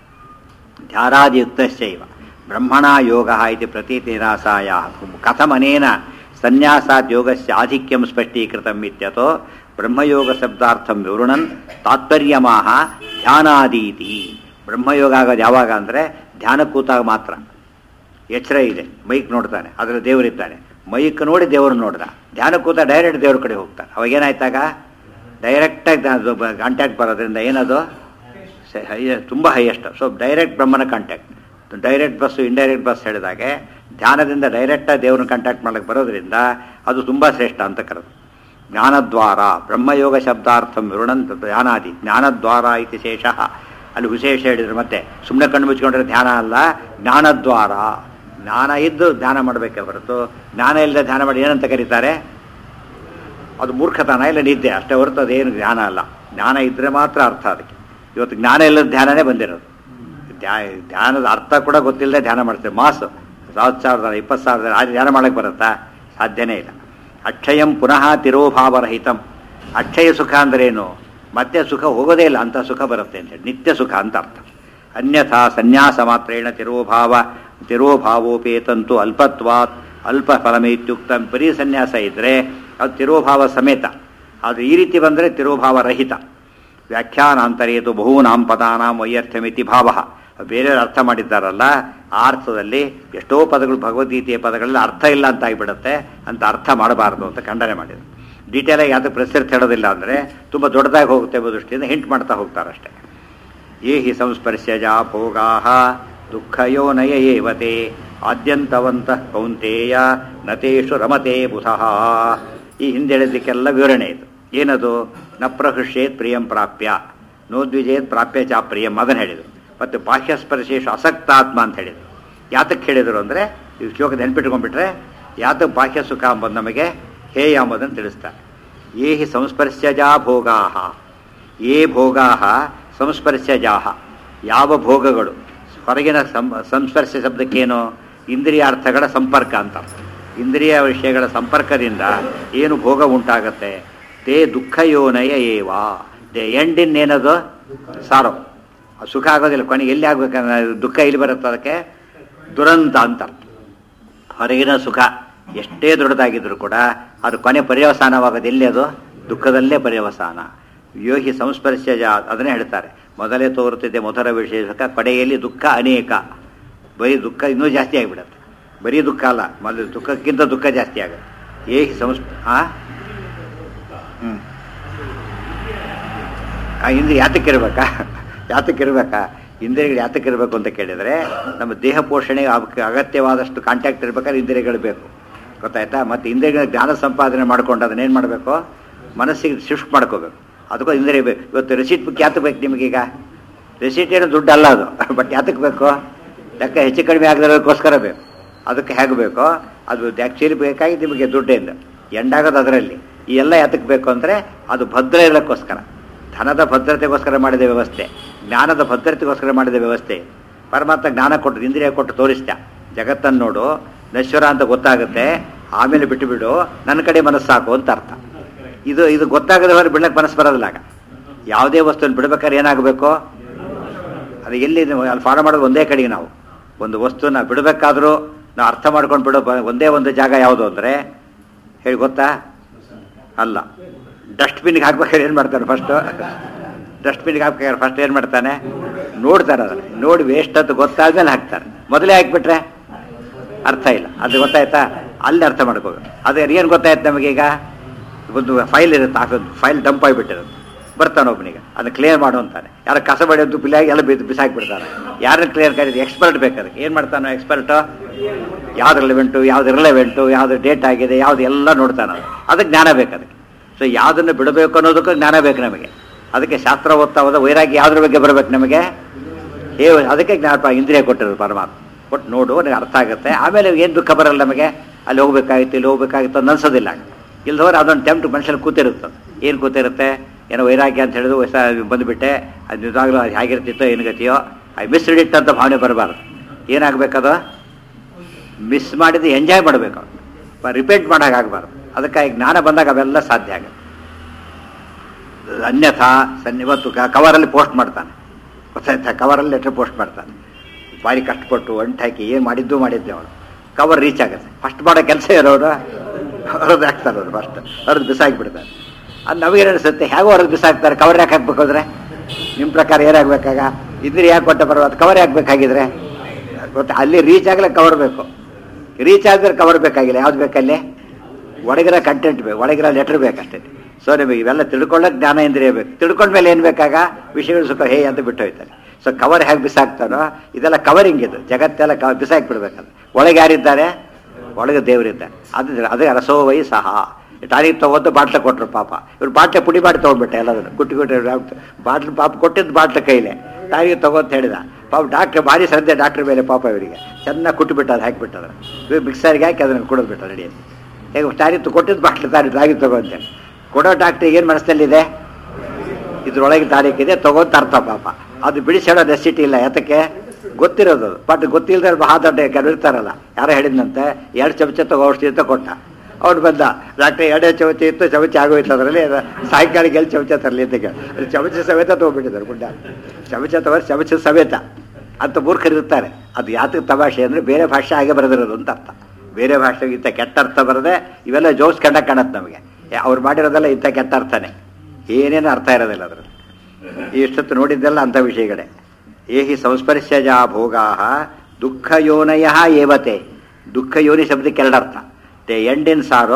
A: ಧ್ಯಾರಾದಿಯುಕ್ತಶ್ಚೈವ ಬ್ರಹ್ಮಣ ಯೋಗ ಇತಿ ಪ್ರತೀತಿ ನಿರಾಸಾಯ ಕಥಮನೇನ ಸನ್ಯಾಸಾತ್ ಯೋಗಸ್ಯ ಆಧಿಕ್ಯಂ ಸ್ಪಷ್ಟೀಕೃತಂ ಇತ್ಯತೋ ಬ್ರಹ್ಮಯೋಗ ಶಬ್ದಾರ್ಥಂ ವಿವೃಣನ್ ತಾತ್ಪರ್ಯಮಾಹ ಧ್ಯಾನಾದೀತಿ ಬ್ರಹ್ಮಯೋಗ ಆಗೋದು ಯಾವಾಗ ಅಂದರೆ ಧ್ಯಾನ ಕೂತಾಗ ಮಾತ್ರ ಎಚ್ಚರ ಇದೆ ಮೈಕ್ ನೋಡ್ತಾನೆ ಅದರ ದೇವರಿದ್ದಾನೆ ಮೈಕ್ ನೋಡಿ ದೇವರು ನೋಡ್ದ ಧ್ಯಾನ ಕೂತ ಡೈರೆಕ್ಟ್ ದೇವ್ರ ಕಡೆ ಹೋಗ್ತಾನೆ ಅವಾಗ ಏನಾಯ್ತಾಗ ಡೈರೆಕ್ಟಾಗಿ ಕಾಂಟ್ಯಾಕ್ಟ್ ಬರೋದ್ರಿಂದ ಏನದು ಸ- ಹೈ- ತುಂಬ ಹೈಯೆಸ್ಟ್ ಸೊ ಡೈರೆಕ್ಟ್ ಬ್ರಹ್ಮನ contact direct bus indirect bus ಹೇಳಿದಾಗೆ ಧ್ಯಾನದಿಂದ ಡೈರೆಕ್ಟಾಗಿ ದೇವ್ರನ್ನ ಕಾಂಟ್ಯಾಕ್ಟ್ ಮಾಡಕ್ಕೆ ಬರೋದ್ರಿಂದ ಅದು ತುಂಬ ಶ್ರೇಷ್ಠ ಅಂತ ಕರೆದು ಜ್ಞಾನದ್ವಾರ ಬ್ರಹ್ಮಯೋಗ ಶಬ್ದಾರ್ಥಂ ವಿರುಣಂತ ಧ್ಯಾನಾದಿ ಜ್ಞಾನದ್ವಾರ ಇತಿ ಶೇಷ ಅಲ್ಲಿ ವಿಶೇಷ ಹೇಳಿದ್ರು ಮತ್ತೆ ಸುಮ್ಮನೆ ಕಣ್ಣು ಮುಚ್ಕೊಂಡ್ರೆ ಧ್ಯಾನ ಅಲ್ಲ ಜ್ಞಾನದ್ವಾರ ಜ್ಞಾನ ಇದ್ದು ಧ್ಯಾನ ಮಾಡಬೇಕೇ ಹೊರತು ಜ್ಞಾನ ಇಲ್ಲದೆ ಧ್ಯಾನ ಮಾಡಿ ಏನಂತ ಕರೀತಾರೆ ಅದು ಮೂರ್ಖತನ ಇಲ್ಲ ನಿದ್ದೆ ಅಷ್ಟೇ ಹೊರತು ಅದೇನು ಜ್ಞಾನ ಅಲ್ಲ ಜ್ಞಾನ ಇದ್ದರೆ ಮಾತ್ರ ಅರ್ಥ ಅದಕ್ಕೆ ಇವತ್ತು ಜ್ಞಾನ ಇಲ್ಲದ ಧ್ಯಾನನೇ ಬಂದಿರೋದು ಧ್ಯ- ಧ್ಯಾನದ ಅರ್ಥ ಕೂಡ ಗೊತ್ತಿಲ್ಲದೆ ಧ್ಯಾನ ಮಾಡ್ತೇವೆ ಮಾಸು ಸಾವಿರ ಸಾವಿರದ ಇಪ್ಪತ್ತು ಸಾವಿರದ ಆ ಧ್ಯಾನ ಮಾಡಕ್ಕೆ ಬರುತ್ತಾ ಸಾಧ್ಯನೇ ಇಲ್ಲ ಅಕ್ಷಯಂ ಪುನಃ ತಿರೋಭಾವರಹಿತಂ ಅಕ್ಷಯ ಸುಖ ಅಂದ್ರೇನು ಮತ್ತೆ ಸುಖ ಹೋಗೋದೇ ಇಲ್ಲ ಅಂತ ಸುಖ ಬರುತ್ತೆ ಅಂತ ಹೇಳಿ ನಿತ್ಯ ಸುಖ ಅಂತ ಅರ್ಥ ಅನ್ಯಥಾ ಸನ್ಯಾಸ ಮಾತ್ರೇಣ ತಿರೋಭಾವ ತಿರೋಭಾವೋಪೇತಂತು ಅಲ್ಪತ್ವಾತ್ ಅಲ್ಪ ಫಲಮೇತ್ಯುಕ್ತ ಬರೀ ಸನ್ಯಾಸ ಇದ್ದರೆ ಅದು ತಿರೋಭಾವ ಸಮೇತ ಅದು ಈ ರೀತಿ ಬಂದರೆ ತಿರೋಭಾವ ರಹಿತ ವ್ಯಾಖ್ಯಾನಾಂತರೇತು ಬಹೂನಾಂ ಪದಾನಾಂ ವೈಯರ್ಥ್ಯಮಿತಿ ಭಾವ ಬೇರೆ ಅರ್ಥ ಮಾಡಿದ್ದಾರಲ್ಲ ಆ ಅರ್ಥದಲ್ಲಿ ಎಷ್ಟೋ ಪದಗಳು ಭಗವದ್ಗೀತೆಯ ಪದಗಳಲ್ಲಿ ಅರ್ಥ ಇಲ್ಲ ಅಂತ ಆಗಿಬಿಡುತ್ತೆ ಅಂತ ಅರ್ಥ ಮಾಡಬಾರದು ಅಂತ ಖಂಡನೆ ಮಾಡಿದರು ಡೀಟೇಲಾಗಿ ಯಾವ್ದು ಪ್ರಸಿದ್ಧ ಹೇಳೋದಿಲ್ಲ ಅಂದರೆ ತುಂಬ ದೊಡ್ಡದಾಗಿ ಹೋಗುತ್ತೆ ಎಂಬ ದೃಷ್ಟಿಯಿಂದ ಹಿಂಟ್ ಮಾಡ್ತಾ ಹೋಗ್ತಾರಷ್ಟೇ ಯೇ ಹಿ ಸಂಸ್ಪರ್ಶ್ಯಜ ಭೋಗಾ ದುಃಖಯೋನಯ ಏವತೆ ಆದ್ಯಂತವಂತಃ ಕೌಂತೇಯ ನತೇಶು ರಮತೆ ಬುಧಃ ಈ ಹಿಂದೆಳೆದಕ್ಕೆಲ್ಲ ವಿವರಣೆ ಇದು ಏನದು ನ ಪ್ರಹೃಷ್ಯೇತ್ ಪ್ರಿಯಂ ಪ್ರಾಪ್ಯ ನೋದ್ವಿಜೇತ್ ಪ್ರಾಪ್ಯ ಚ ಪ್ರಿಯಂ ಅದನ್ನು ಹೇಳಿದರು ಮತ್ತು ಬಾಹ್ಯಸ್ಪರ್ಶೇಶು ಅಸಕ್ತಾತ್ಮ ಅಂತ ಹೇಳಿದರು ಯಾತಕ್ಕೆ ಹೇಳಿದರು ಅಂದರೆ ಈ ಶ್ಲೋಕ ನೆನ್ಪಿಟ್ಕೊಂಡ್ಬಿಟ್ರೆ ಯಾತಕ್ಕೆ ಬಾಹ್ಯ ಸುಖ ಅಂಬುದು ನಮಗೆ ಹೇಯ ಎಂಬುದನ್ನು ತಿಳಿಸ್ತಾರೆ ಯೇ ಹಿ ಸಂಸ್ಪರ್ಶ್ಯಜಾ ಭೋಗಾ ಯೇ ಭೋಗಾ ಸಂಸ್ಪರ್ಶಜಾಹ ಯಾವ ಭೋಗಗಳು ಹೊರಗಿನ ಸಂ ಸಂಸ್ಪರ್ಶ ಶಬ್ದಕ್ಕೇನು ಇಂದ್ರಿಯಾರ್ಥಗಳ ಸಂಪರ್ಕ ಅಂತ ಇಂದ್ರಿಯ ವಿಷಯಗಳ ಸಂಪರ್ಕದಿಂದ ಏನು ಭೋಗ ಉಂಟಾಗತ್ತೆ ತೇ ದುಃಖ ಯೋನಯ ಏವ ದೇ ಎಂಡಿನ್ ಏನದು ಸಾರೋ ಆ ಸುಖ ಆಗೋದಿಲ್ಲ ಕೊನೆಗೆ ಎಲ್ಲಿ ಆಗ್ಬೇಕಂದ್ರೆ ದುಃಖ ಇಲ್ಲಿ ಬರುತ್ತೆ ಅದಕ್ಕೆ ದುರಂತ ಅಂತ ಹೊರಗಿನ ಸುಖ ಎಷ್ಟೇ ದೊಡ್ಡದಾಗಿದ್ರೂ ಕೂಡ ಅದು ಕೊನೆ ಪರ್ಯವಸಾನವಾಗೋದು ಎಲ್ಲಿ ಅದು ದುಃಖದಲ್ಲೇ ಪರ್ಯವಸಾನ ಯೋಹಿ ಸಂಸ್ಪರ್ಶಜ ಅದನ್ನೇ ಹೇಳ್ತಾರೆ ಮೊದಲೇ ತೋರುತ್ತಿದ್ದೆ ಮಧುರ ವಿಶೇಷಕ ಕಡೆಯಲ್ಲಿ ದುಃಖ ಅನೇಕ ಬರೀ ದುಃಖ ಇನ್ನೂ ಜಾಸ್ತಿ ಆಗಿಬಿಡುತ್ತೆ ಬರೀ ದುಃಖ ಅಲ್ಲ ಮೊದಲು ದುಃಖಕ್ಕಿಂತ ದುಃಖ ಜಾಸ್ತಿ ಆಗುತ್ತೆ ಏಹಿ ಸಂಸ್ ಆ ಹ್ಞೂ ಆ ಇಂದ್ರಿಯ ಯಾತಕ್ಕಿರ್ಬೇಕಾ ಯಾತಕ್ಕಿರ್ಬೇಕಾ ಇಂದ್ರಿಯಗಳು ಯಾತಕ್ಕಿರಬೇಕು ಅಂತ ಕೇಳಿದರೆ ನಮ್ಮ ದೇಹ ಪೋಷಣೆಗೆ ಅವಕ್ಕೆ ಅಗತ್ಯವಾದಷ್ಟು ಕಾಂಟ್ಯಾಕ್ಟ್ ಇರ್ಬೇಕಾದ್ರೆ ಇಂದ್ರಿಯಗಳು ಬೇಕು ಗೊತ್ತಾಯ್ತಾ ಮತ್ತು ಇಂದ್ರಿಯಗಳ ಜ್ಞಾನ ಸಂಪಾದನೆ ಮಾಡ್ಕೊಂಡು ಅದನ್ನೇನು ಮಾಡಬೇಕು ಮನಸ್ಸಿಗೆ ಶಿಫ್ಟ್ ಮಾಡ್ಕೋಬೇಕು ಅದಕ್ಕೂ ಇಂದ್ರಿಯ ಬೇಕು ಇವತ್ತು ರೆಸಿಟ್ ಬುಕ್ ಯಾತಕ್ಕೆ ಬೇಕು ನಿಮಗೀಗ ರೆಸಿಟ್ ಏನು ದುಡ್ಡು ಅಲ್ಲ ಅದು ಬಟ್ ಯಾತಕ್ಕೆ ಬೇಕು ಲೆಕ್ಕ ಹೆಚ್ಚು ಕಡಿಮೆ ಆಗದಿರೋದಕ್ಕೋಸ್ಕರ ಬೇಕು ಅದಕ್ಕೆ ಹೇಗೆ ಬೇಕೋ ಅದು ಆ್ಯಕ್ಚುಲಿ ಬೇಕಾಗಿ ನಿಮಗೆ ದುಡ್ಡಿಂದ ಎಂಡಾಗೋದು ಅದರಲ್ಲಿ ಈ ಎಲ್ಲ ಯಾತಕ್ಕೆ ಬೇಕು ಅಂದರೆ ಅದು ಭದ್ರ ಇರೋಕ್ಕೋಸ್ಕರ ಧನದ ಭದ್ರತೆಗೋಸ್ಕರ ಮಾಡಿದ ವ್ಯವಸ್ಥೆ ಜ್ಞಾನದ ಭದ್ರತೆಗೋಸ್ಕರ ಮಾಡಿದ ವ್ಯವಸ್ಥೆ ಪರಮಾತ್ಮ ಜ್ಞಾನ ಕೊಟ್ಟು ಇಂದ್ರಿಯ ಕೊಟ್ಟು ತೋರಿಸ್ತ ಜಗತ್ತನ್ನು ನೋಡು ನಶ್ವರ ಅಂತ ಗೊತ್ತಾಗುತ್ತೆ ಆಮೇಲೆ ಬಿಟ್ಟು ಬಿಡು ನನ್ನ ಕಡೆ ಮನಸ್ಸು ಸಾಕು ಅಂತ ಅರ್ಥ ಇದು ಇದು ಗೊತ್ತಾಗದ ಹೊರ ಬಿಡ್ಲಕ್ಕೆ ಮನಸ್ಸು ಬರೋದಿಲ್ಲ ಆಗ ಯಾವುದೇ ವಸ್ತುವನ್ನು ಬಿಡ್ಬೇಕಾದ್ರೆ ಏನಾಗಬೇಕು ಅದು ಎಲ್ಲಿ ನೀವು ಅಲ್ಲಿ ಫಾಲೋ ಮಾಡೋದು ಒಂದೇ ಕಡೆಗೆ ನಾವು ಒಂದು ವಸ್ತುನ ಬಿಡಬೇಕಾದ್ರೂ ನಾವು ಅರ್ಥ ಮಾಡ್ಕೊಂಡು ಬಿಡೋ ಬ- ಒಂದೇ ಒಂದು ಜಾಗ ಯಾವುದು ಅಂದರೆ ಹೇಳಿ ಗೊತ್ತಾ ಅಲ್ಲ ಡಸ್ಟ್ಬಿನ್ಗೆ ಹಾಕ್ಬೇಕಾದ್ರೆ ಏನು ಮಾಡ್ತಾನೆ ಫಸ್ಟು ಡಸ್ಟ್ಬಿನ್ಗೆ ಹಾಕ್ಬೇಕಾದ್ರೆ ಫಸ್ಟ್ ಏನು ಮಾಡ್ತಾನೆ ನೋಡ್ತಾರೆ ಅದನ್ನು ನೋಡಿ ವೇಸ್ಟ್ ಅಂತ ಗೊತ್ತಾದ್ಮೇಲೆ ಹಾಕ್ತಾರೆ ಮೊದಲೇ ಹಾಕ್ಬಿಟ್ರೆ ಅರ್ಥ ಇಲ್ಲ ಅದು ಗೊತ್ತಾಯ್ತಾ ಅಲ್ಲಿ ಅರ್ಥ ಮಾಡ್ಕೋಬೇಕು ಅದೇ ಏನು ಗೊತ್ತಾಯ್ತು ನಮಗೀಗ ಒಂದು ಫೈಲ್ ಇರುತ್ತೆ ಆ ಫೈಲ್ ಡಂಪ್ ಆಗಿಬಿಟ್ಟಿರುತ್ತೆ ಬರ್ತಾನೆ ಒಬ್ಬನಿಗೆ ಅದನ್ನ ಕ್ಲಿಯರ್ ಮಾಡು ಅಂತಾನೆ ಯಾರು ಕಸ ಬಡಿಯೋದು ಬಿಲಾಗಿ ಎಲ್ಲ ಬಿದ್ದು ಬಿಸಾಕ್ಬಿಡ್ತಾನೆ ಯಾರನ್ನ ಕ್ಲಿಯರ್ ಕರೀದು ಎಕ್ಸ್ಪರ್ಟ್ ಬೇಕಾದ್ರೆ ಏನು ಮಾಡ್ತಾನೋ ಎಕ್ಸ್ಪರ್ಟು ಯಾವ್ದು ರಿಲೆವೆಂಟು ಯಾವ್ದು ಇರಲೆವೆಂಟು ಯಾವ್ದು ಡೇಟ್ ಆಗಿದೆ ಯಾವ್ದು ಎಲ್ಲ ನೋಡ್ತಾನೆ ಅದು ಅದಕ್ಕೆ ಜ್ಞಾನ ಬೇಕು ಅದಕ್ಕೆ ಸೊ ಯಾವುದನ್ನು ಬಿಡಬೇಕು ಅನ್ನೋದಕ್ಕೂ ಜ್ಞಾನ ಬೇಕು ನಮಗೆ ಅದಕ್ಕೆ ಶಾಸ್ತ್ರ ಓದ್ತಾ ಹೋದ ವೈರಾಗ್ಯ ಯಾವ್ದ್ರ ಬಗ್ಗೆ ಬರಬೇಕು ನಮಗೆ ಹೇ ಅದಕ್ಕೆ ಜ್ಞಾಪ ಇಂದ್ರಿಯ ಕೊಟ್ಟಿರೋದು ಪರಮಾತ್ಮ ಕೊಟ್ಟು ನೋಡು ನನಗೆ ಅರ್ಥ ಆಗುತ್ತೆ ಆಮೇಲೆ ಏನು ದುಃಖ ಬರಲ್ಲ ನಮಗೆ ಅಲ್ಲಿ ಹೋಗ್ಬೇಕಾಗಿತ್ತು ಇಲ್ಲಿ ಹೋಗ್ಬೇಕಾಗಿತ್ತು ಅಂತ ಅನ್ಸೋದಿಲ್ಲ ಇಲ್ದವ್ರೆ ಅದೊಂದು ಟೆಂಪ್ಟ್ ಮನುಷ್ಯನಲ್ಲಿ ಕೂತಿರುತ್ತೆ ಏನು ಕೂತಿರುತ್ತೆ ಏನೋ ವೈರಾಗ್ಯ ಅಂತ ಹೇಳಿದ್ರು ಹೊಸ ಬಂದುಬಿಟ್ಟೆ ಅದು ನಿಜವಾಗ್ಲೂ ಅದು ಹೇಗಿರ್ತಿತ್ತೋ ಏನು ಗತಿಯೋ ಐ ಮಿಸ್ ಇಟ್ ಅಂತ ಭಾವನೆ ಬರಬಾರ್ದು ಏನಾಗಬೇಕದು ಮಿಸ್ ಮಾಡಿದ್ದು ಎಂಜಾಯ್ ಮಾಡಬೇಕು ರಿಪೀಟ್ ಮಾಡೋಕ್ಕಾಗಬಾರ್ದು ಅದಕ್ಕಾಗಿ ಜ್ಞಾನ ಬಂದಾಗ ಅವೆಲ್ಲ ಸಾಧ್ಯ ಆಗುತ್ತೆ ಅನ್ಯಥಾ ಸನ್ ಇವತ್ತು ಕವರಲ್ಲಿ ಪೋಸ್ಟ್ ಮಾಡ್ತಾನೆ ಗೊತ್ತಾಯ್ತಾ ಕವರಲ್ಲಿ ಲೆಟ್ರ್ ಪೋಸ್ಟ್ ಮಾಡ್ತಾನೆ ಭಾರಿ ಕಷ್ಟಪಟ್ಟು ಅಂಟು ಹಾಕಿ ಏನು ಮಾಡಿದ್ದು ಮಾಡಿದ್ದೆ ಅವನು ಕವರ್ ರೀಚ್ ಆಗುತ್ತೆ ಫಸ್ಟ್ ಮಾಡೋ ಕೆಲಸ ಇರೋರು ಹೊರದು ಹಾಕ್ತಾರೆ ಅವರು ಫಸ್ಟ್ ಹೊರದು ಬಿಸಾಕಿಬಿಡ್ತಾರೆ ಅದು ನಮಗೇನು ಅನಿಸುತ್ತೆ ಹೇಗೋ ಹೊರದು ಬಿಸಾಕ್ತಾರೆ ಕವರ್ ಯಾಕೆ ಹಾಕ್ಬೇಕು ಅಂದರೆ ನಿಮ್ಮ ಪ್ರಕಾರ ಏನಾಗಬೇಕಾಗ ಇದ್ರೆ ಯಾಕೆ ಕೊಟ್ಟ ಬರೋದು ಕವರ್ ಹಾಕ್ಬೇಕಾಗಿದ್ರೆ ಗೊತ್ತಾ ಅಲ್ಲಿ ರೀಚ್ ಆಗಲೇ ಕವರ್ ಬೇಕು ರೀಚ್ ಆದ್ಮೇಲೆ ಕವರ್ ಬೇಕಾಗಿಲ್ಲ ಯಾವ್ದು ಬೇಕಲ್ಲಿ ಒಳಗಿರೋ ಕಂಟೆಂಟ್ ಬೇಕು ಒಳಗಿರೋ ಲೆಟರ್ ಬೇಕಷ್ಟೇ ಸೊ ನಿಮಗೆ ಇವೆಲ್ಲ ತಿಳ್ಕೊಳ್ಳೋಕೆ ಜ್ಞಾನ ಇಂದ್ರಿಯ ಬೇಕು ತಿಳ್ಕೊಂಡ್ಮೇಲೆ ಏನು ಬೇಕಾಗ ವಿಷಯಗಳು ಸುಖ ಹೇ ಅಂತ ಬಿಟ್ಟು ಹೋಯ್ತಾರೆ ಸೊ ಕವರ್ ಹೇಗೆ ಬಿಸಾಕ್ತಾರೋ ಇದೆಲ್ಲ ಕವರಿಂಗ್ ಇದು ಜಗತ್ತೆಲ್ಲ ಕ ಬಿಸಾಕಿ ಬಿಡ್ಬೇಕಂತ ಒಳಗೆ ಯಾರಿದ್ದಾರೆ ಒಳಗೆ ದೇವರಿದ್ದಾರೆ ಅದು ಅದೇ ರಸೋವೈ ಸಹ ಟಾನಿಕ್ ತಗೊಂಡು ಬಾಟ್ಲೆ ಕೊಟ್ಟರು ಪಾಪ ಇವ್ರು ಬಾಟ್ಲೆ ಪುಡಿ ಮಾಡಿ ತೊಗೊಂಡ್ಬಿಟ್ಟೆ ಎಲ್ಲದನ್ನು ಕುಟ್ಟಿ ಕುಟ್ಟಿ ಬಾಟ್ಲು ಪಾಪ ಕೊಟ್ಟಿದ್ದು ಬಾಟ್ಲೆ ಕೈಲೇ ಟಾನಿಕ್ ತಗೊಂತ ಹೇಳಿದ ಪಾಪ ಡಾಕ್ಟ್ರ್ ಭಾರಿ ಶ್ರದ್ಧೆ ಡಾಕ್ಟ್ರ್ ಮೇಲೆ ಪಾಪ ಇವರಿಗೆ ಚೆನ್ನಾಗಿ ಕುಟ್ಟಿಬಿಟ್ಟು ಅದು ಹಾಕಿಬಿಟ್ಟದ್ರ ಇವ್ರು ಮಿಕ್ಸರ್ಗೆ ಹಾಕಿ ಅದನ್ನು ಕುಡಿದು ಬಿಟ್ಟ ರೆಡಿ ಹೇಗೆ ಟಾನಿಕ್ ಕೊಟ್ಟಿದ್ದು ಬಾಟ್ಲೆ ತಾರಿ ಟಾನಿಕ್ ತಗೊಂತೆ ಕೊಡೋ ಡಾಕ್ಟ್ರಿಗೆ ಏನು ಮನಸ್ಸಲ್ಲಿದೆ ಇದ್ರೊಳಗೆ ತಾರೀಕು ಇದೆ ತಗೊಂತ ಅರ್ಥ ಪಾಪ ಅದು ಬಿಡಿಸೋಣ ನೆಸಿಟಿ ಇಲ್ಲ ಯಾತಕ್ಕೆ ಗೊತ್ತಿರೋದು ಅದು ಬಟ್ ಗೊತ್ತಿಲ್ಲದೆ ಮಹಾ ದೊಡ್ಡ ಕೆಲವಿರ್ತಾರಲ್ಲ ಯಾರೋ ಹೇಳಿದ್ನಂತೆ ಎರಡು ಚಮಚ ತಗೋ ಔಷಧಿ ಅಂತ ಕೊಟ್ಟ ಅವ್ನು ಬಂದ ಡಾಕ್ಟ್ರೆ ಎರಡೇ ಚಮಚ ಇತ್ತು ಚಮಚ ಆಗೋಯ್ತು ಅದರಲ್ಲಿ ಸಾಯಂಕಾಲಕ್ಕೆ ಎಲ್ಲಿ ಚಮಚ ತರಲಿ ಅಂತ ಕೇಳಿ ಅದು ಚಮಚ ಸಮೇತ ತೊಗೊಂಡ್ಬಿಟ್ಟಿದ್ದಾರೆ ಗುಡ್ಡ ಚಮಚ ತಗೊಂಡು ಚಮಚ ಸಮೇತ ಅಂತ ಮೂರ್ಖರಿರ್ತಾರೆ ಅದು ಯಾತಕ್ಕೆ ತಮಾಷೆ ಅಂದರೆ ಬೇರೆ ಭಾಷೆ ಹಾಗೆ ಬರೆದಿರೋದು ಅಂತ ಅರ್ಥ ಬೇರೆ ಭಾಷೆಗಿಂತ ಕೆಟ್ಟ ಅರ್ಥ ಬರದೆ ಇವೆಲ್ಲ ಜೋಸ್ ಕಂಡ ಕಾಣತ್ತೆ ನಮಗೆ ಅವ್ರು ಮಾಡಿರೋದೆಲ್ಲ ಇಂಥ ಕೆಟ್ಟ ಅರ್ಥನೇ ಏನೇನು ಅರ್ಥ ಇರೋದಿಲ್ಲ ಅದರಲ್ಲಿ ಇಷ್ಟೊತ್ತು ನೋಡಿದ್ದೆಲ್ಲ ಅಂಥ ವಿಷಯಗಳೇ ಏಹಿ ಸಂಸ್ಪರ್ಶಜ ಭೋಗಾ ದುಃಖ ಯೋನಯ ಏವತೆ ದುಃಖ ಯೋನಿ ಶಬ್ದಕ್ಕೆ ಎರಡರ್ಥ they end in sorrow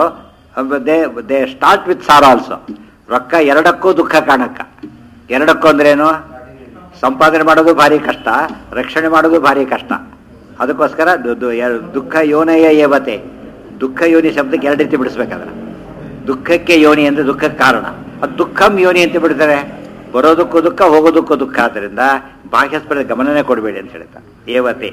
A: they they start with sorrow also ರೊಕ್ಕ ಎರಡಕ್ಕೂ ದುಃಖ ಕಾಣಕ್ಕ ಎರಡಕ್ಕೂ ಅಂದ್ರೇನು ಸಂಪಾದನೆ ಮಾಡೋದು ಭಾರಿ ಕಷ್ಟ ರಕ್ಷಣೆ ಮಾಡೋದು ಭಾರಿ ಕಷ್ಟ ಅದಕ್ಕೋಸ್ಕರ ದು- ದು- ಎರ- ದುಃಖ ಯೋನಯ ಏವತೆ ದುಃಖ ಯೋನಿ ಶಬ್ದಕ್ಕೆ ಎರಡು ರೀತಿ ಬಿಡಿಸ್ಬೇಕಾದ್ರೆ ದುಃಖಕ್ಕೆ ಯೋನಿ ಅಂದ್ರೆ ದುಃಖಕ್ಕೆ ಕಾರಣ ಅದು ದುಃಖಂ ಯೋನಿ ಅಂತ ಬಿಡ್ತಾರೆ ಬರೋದಕ್ಕೂ ದುಃಖ ಹೋಗೋದಕ್ಕೂ ದುಃಖ ಆದ್ದರಿಂದ ಬಾಹ್ಯ ಸ್ಪರ್ಧೆ ಗಮನನೇ ಕೊಡಬೇಡಿ ಅಂತ ಹೇಳ್ತಾರೆ ಏವತೆ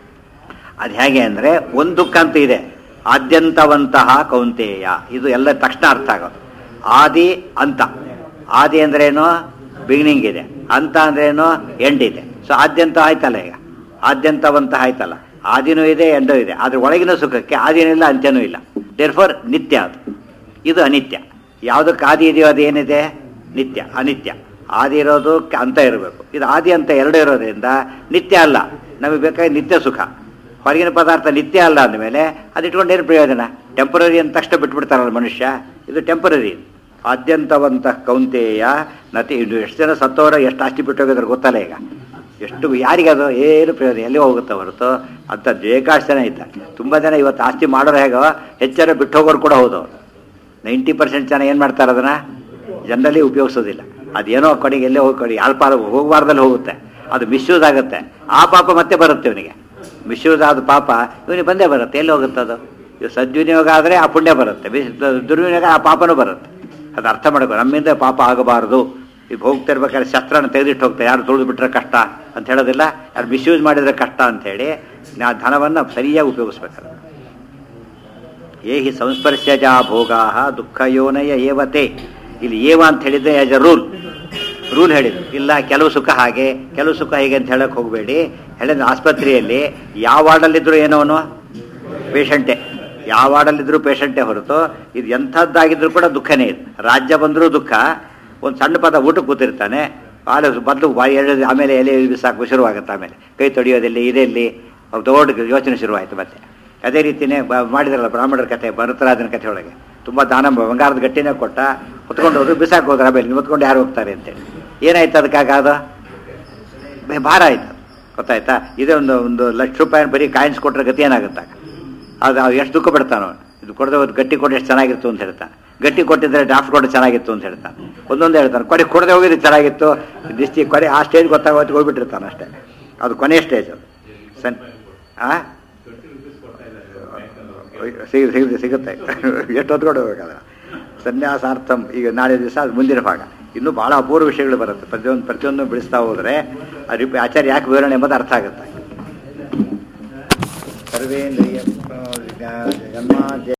A: ಅದು ಹೇಗೆ ಅಂದರೆ ಒಂದು ದುಃಖ ಅಂತ ಇದೆ ಆದ್ಯಂತವಂತಹ ಕೌಂತೇಯ ಇದು ಎಲ್ಲ ತಕ್ಷಣ ಅರ್ಥ ಆಗೋದು ಆದಿ ಅಂತ ಆದಿ ಅಂದ್ರೇನು ಬಿಗಿನಿಂಗ್ ಇದೆ ಅಂತ ಅಂದ್ರೇನು ಎಂಡ್ ಇದೆ ಸೊ ಆದ್ಯಂತ ಆಯ್ತಲ್ಲ ಈಗ ಆದ್ಯಂತವಂತ ಆಯ್ತಲ್ಲ ಆದಿನೂ ಇದೆ ಎಂಡೂ ಇದೆ ಆದ್ರೆ ಒಳಗಿನ ಸುಖಕ್ಕೆ ಆದಿನೂ ಇಲ್ಲ ಅಂತ್ಯನೂ ಇಲ್ಲ ದೇರ್ಫೋರ್ ನಿತ್ಯ ಅದು ಇದು ಅನಿತ್ಯ ಯಾವುದಕ್ಕೆ ಆದಿ ಇದೆಯೋ ಅದೇನಿದೆ ನಿತ್ಯ ಅನಿತ್ಯ ಆದಿ ಇರೋದು ಕ- ಅಂತ ಇರಬೇಕು ಇದು ಆದಿ ಅಂತ ಎರಡು ಇರೋದ್ರಿಂದ ನಿತ್ಯ ಅಲ್ಲ ನಮಗೆ ಬೇಕಾಗಿ ನಿತ್ಯ ಸುಖ ಹೊರಗಿನ ಪದಾರ್ಥ ನಿತ್ಯ ಅಲ್ಲ ಅಂದಮೇಲೆ ಅದು ಇಟ್ಕೊಂಡು ಏನು ಪ್ರಯೋಜನ ಟೆಂಪರರಿ ಅಂತ ತಕ್ಷಣ ಬಿಟ್ಬಿಡ್ತಾರಲ್ಲ ಮನುಷ್ಯ ಇದು ಟೆಂಪರರಿ ಆದ್ಯಂತವಂತ ಕೌಂತೇಯ ನತಿ ಇದು ಎಷ್ಟು ಜನ ಸತ್ತವರ ಎಷ್ಟು ಆಸ್ತಿ ಬಿಟ್ಟೋಗಿದ್ರೆ ಗೊತ್ತಲ್ಲ ಈಗ ಎಷ್ಟು ಯಾರಿಗೆ ಅದು ಏನು ಪ್ರಯೋಜನ ಎಲ್ಲಿ ಹೋಗುತ್ತೆ ಹೊರತು ಅಂತ ಬೇಕಾಷ್ಟು ಜನ ಇದ್ದಾರೆ ತುಂಬ ಜನ ಇವತ್ತು ಆಸ್ತಿ ಮಾಡೋರು ಹೇಗೋ ಹೆಚ್ಚರ ಬಿಟ್ಟು ಹೋಗೋರು ಕೂಡ ಹೌದು ನೈಂಟಿ ಪರ್ಸೆಂಟ್ ಜನ ಏನು ಮಾಡ್ತಾರೆ ಅದನ್ನು ಜನರಲಿ ಉಪಯೋಗಿಸೋದಿಲ್ಲ ಅದೇನೋ ಕಡೆಗೆ ಎಲ್ಲೇ ಹೋಗಿ ಕಡೆ ಯಾರ ಪಾಲ ಹೋಗಬಾರ್ದಲ್ಲಿ ಹೋಗುತ್ತೆ ಅದು ಮಿಸ್ಯೂಸ್ ಆಗುತ್ತೆ ಆ ಪಾಪ ಮತ್ತೆ ಬರುತ್ತೆ ಇವನಿಗೆ ಮಿಸ್ಯೂಸ್ ಆದ ಪಾಪ ಇವನಿಗೆ ಬಂದೇ ಬರುತ್ತೆ ಎಲ್ಲಿ ಹೋಗುತ್ತೆ ಅದು ಇವು ಸದ್ವಿನಿಯೋಗ ಆದರೆ ಆ ಪುಣ್ಯ ಬರುತ್ತೆ ಮಿಸ್ ದುರ್ವಿನಿಯೋಗ ಆ ಪಾಪನೂ ಬರುತ್ತೆ ಅದು ಅರ್ಥ ಮಾಡಬೇಕು ನಮ್ಮಿಂದ ಪಾಪ ಆಗಬಾರದು ಈಗ ಹೋಗ್ತಿರ್ಬೇಕಾದ್ರೆ ಶಸ್ತ್ರನ ತೆಗೆದಿಟ್ಟು ಹೋಗ್ತಾರೆ ಯಾರು ತುಳಿದು ಬಿಟ್ರೆ ಕಷ್ಟ ಅಂತ ಹೇಳೋದಿಲ್ಲ ಯಾರು ಮಿಸ್ಯೂಸ್ ಮಾಡಿದರೆ ಕಷ್ಟ ಅಂಥೇಳಿ ನಾ ಧನವನ್ನು ಸರಿಯಾಗಿ ಉಪಯೋಗಿಸ್ಬೇಕಾದ್ರೆ ಏಹಿ ಸಂಸ್ಪರ್ಶಜ ಭೋಗಾ ದುಃಖಯೋನಯ ಏವತೆ ಇಲ್ಲಿ ಏವ ಅಂತ ಹೇಳಿದ್ರೆ ಆಸ್ ಎ ರೂಲ್ ರೂಲ್ ಹೇಳಿದ್ರು ಇಲ್ಲ ಕೆಲವು ಸುಖ ಹಾಗೆ ಕೆಲವು ಸುಖ ಹೇಗೆ ಅಂತ ಹೇಳಕ್ ಹೋಗಬೇಡಿ ಹೇಳಿದ ಆಸ್ಪತ್ರೆಯಲ್ಲಿ ಯಾವ ವಾರ್ಡಲ್ಲಿದ್ರು ಏನೋನು ಪೇಷಂಟೇ ಯಾವ ವಾರ್ಡಲ್ಲಿದ್ರು ಪೇಷಂಟೇ ಹೊರತು ಇದು ಎಂಥದ್ದಾಗಿದ್ರು ಕೂಡ ದುಃಖನೇ ಇದೆ ರಾಜ್ಯ ಬಂದರೂ ದುಃಖ ಒಂದು ಸಣ್ಣ ಪದ ಊಟಕ್ಕೆ ಕೂತಿರ್ತಾನೆ ಆಲೆ ಬದಲು ಬಾಯಿ ಎಳೆದು ಆಮೇಲೆ ಎಲೆ ಬಿಸಾಕು ಶುರುವಾಗುತ್ತೆ ಆಮೇಲೆ ಕೈ ತೊಳೆಯೋದೆಲ್ಲಿ ಇದೆಲ್ಲಿ ದೊಡ್ಡ ಯೋಚನೆ ಶುರುವಾಯಿತು ಮತ್ತೆ ಅದೇ ರೀತಿಯೇ ಬ ಮಾಡಿದ್ರಲ್ಲ ಬ್ರಾಹ್ಮಣರ ಕಥೆ ಭರತರಾಜನ ಕಥೆ ಒಳಗೆ ತುಂಬ ದಾನ ಬಂಗಾರದ ಗಟ್ಟಿನೇ ಕೊಟ್ಟ ಹೊತ್ಕೊಂಡು ಹೋದ್ರು ಬಿಸಾಕ್ ಹೋದ್ರ ಆಮೇಲೆ ಹೊತ್ಕೊಂಡು ಯಾರು ಹೋಗ್ತಾರೆ ಅಂತೇಳಿ ಏನಾಯ್ತು ಅದಕ್ಕಾಗ ಅದು ಬೆ- ಭಾರ ಆಯ್ತು ಗೊತ್ತಾಯ್ತಾ ಇದೇ ಒಂದು ಒಂದು ಲಕ್ಷ ರೂಪಾಯಿ ಬರೀ ಕಾಯಿನ್ಸ್ ಕೊಟ್ಟರೆ ಗತಿ ಏನಾಗುತ್ತಾಗ ಅದು ಅವ್ನು ಎಷ್ಟು ದುಃಖ ಪಡ್ತಾನೋ ಇದು ಕೊಡದೆ ಒಂದು ಗಟ್ಟಿ ಕೊಟ್ಟು ಎಷ್ಟು ಚೆನ್ನಾಗಿತ್ತು ಅಂತ ಹೇಳ್ತಾನೆ ಗಟ್ಟಿ ಕೊಟ್ಟಿದ್ರೆ ಡ್ರಾಫ್ಟ್ ಕೊಟ್ಟು ಚೆನ್ನಾಗಿತ್ತು ಅಂತ ಹೇಳ್ತಾನೆ ಒಂದೊಂದು ಹೇಳ್ತಾನೆ ಕೊನೆ ಕೊಡದೆ ಹೋಗಿದ್ದು ಚೆನ್ನಾಗಿತ್ತು ದಿಸ್ತಿ ಕೊನೆ ಆ ಸ್ಟೇಜ್ ಗೊತ್ತಾಗೋತ್ತು ಹೋಗ್ಬಿಟ್ಟಿರ್ತಾನೆ ಅಷ್ಟೇ ಅದು ಕೊನೆಯ ಸ್ಟೇಜ್ ಅದು ಸನ್ ಆ ಸಿಗ ಸಿಗುತ್ತೆ ಸಿಗುತ್ತೆ ಎಷ್ಟು ಹೊತ್ಕೊಂಡು ಹೋಗ್ಬೇಕಲ್ಲ ಸನ್ಯಾಸಾರ್ಥಂ ಈಗ ನಾಳೆ ದಿವಸ ಅದು ಮುಂದಿನ ಭಾಗ ಇನ್ನೂ ಭಾಳ ಅಪೂರ್ವ ವಿಷಯಗಳು ಬರುತ್ತೆ ಪ್ರತಿಯೊಂದು ಪ್ರತಿಯೊಂದು ಬಿಡಿಸ್ತಾ ಹೋದರೆ ಆ ರಿಪ್ ಆಚಾರ್ಯ ಯಾಕೆ ವಿವರಣೆ ಎಂಬುದು ಅರ್ಥ ಆಗುತ್ತೆ ಸರ್ವೇಂದ್ರಿಯ ಜನ್ಮಾದ್ಯ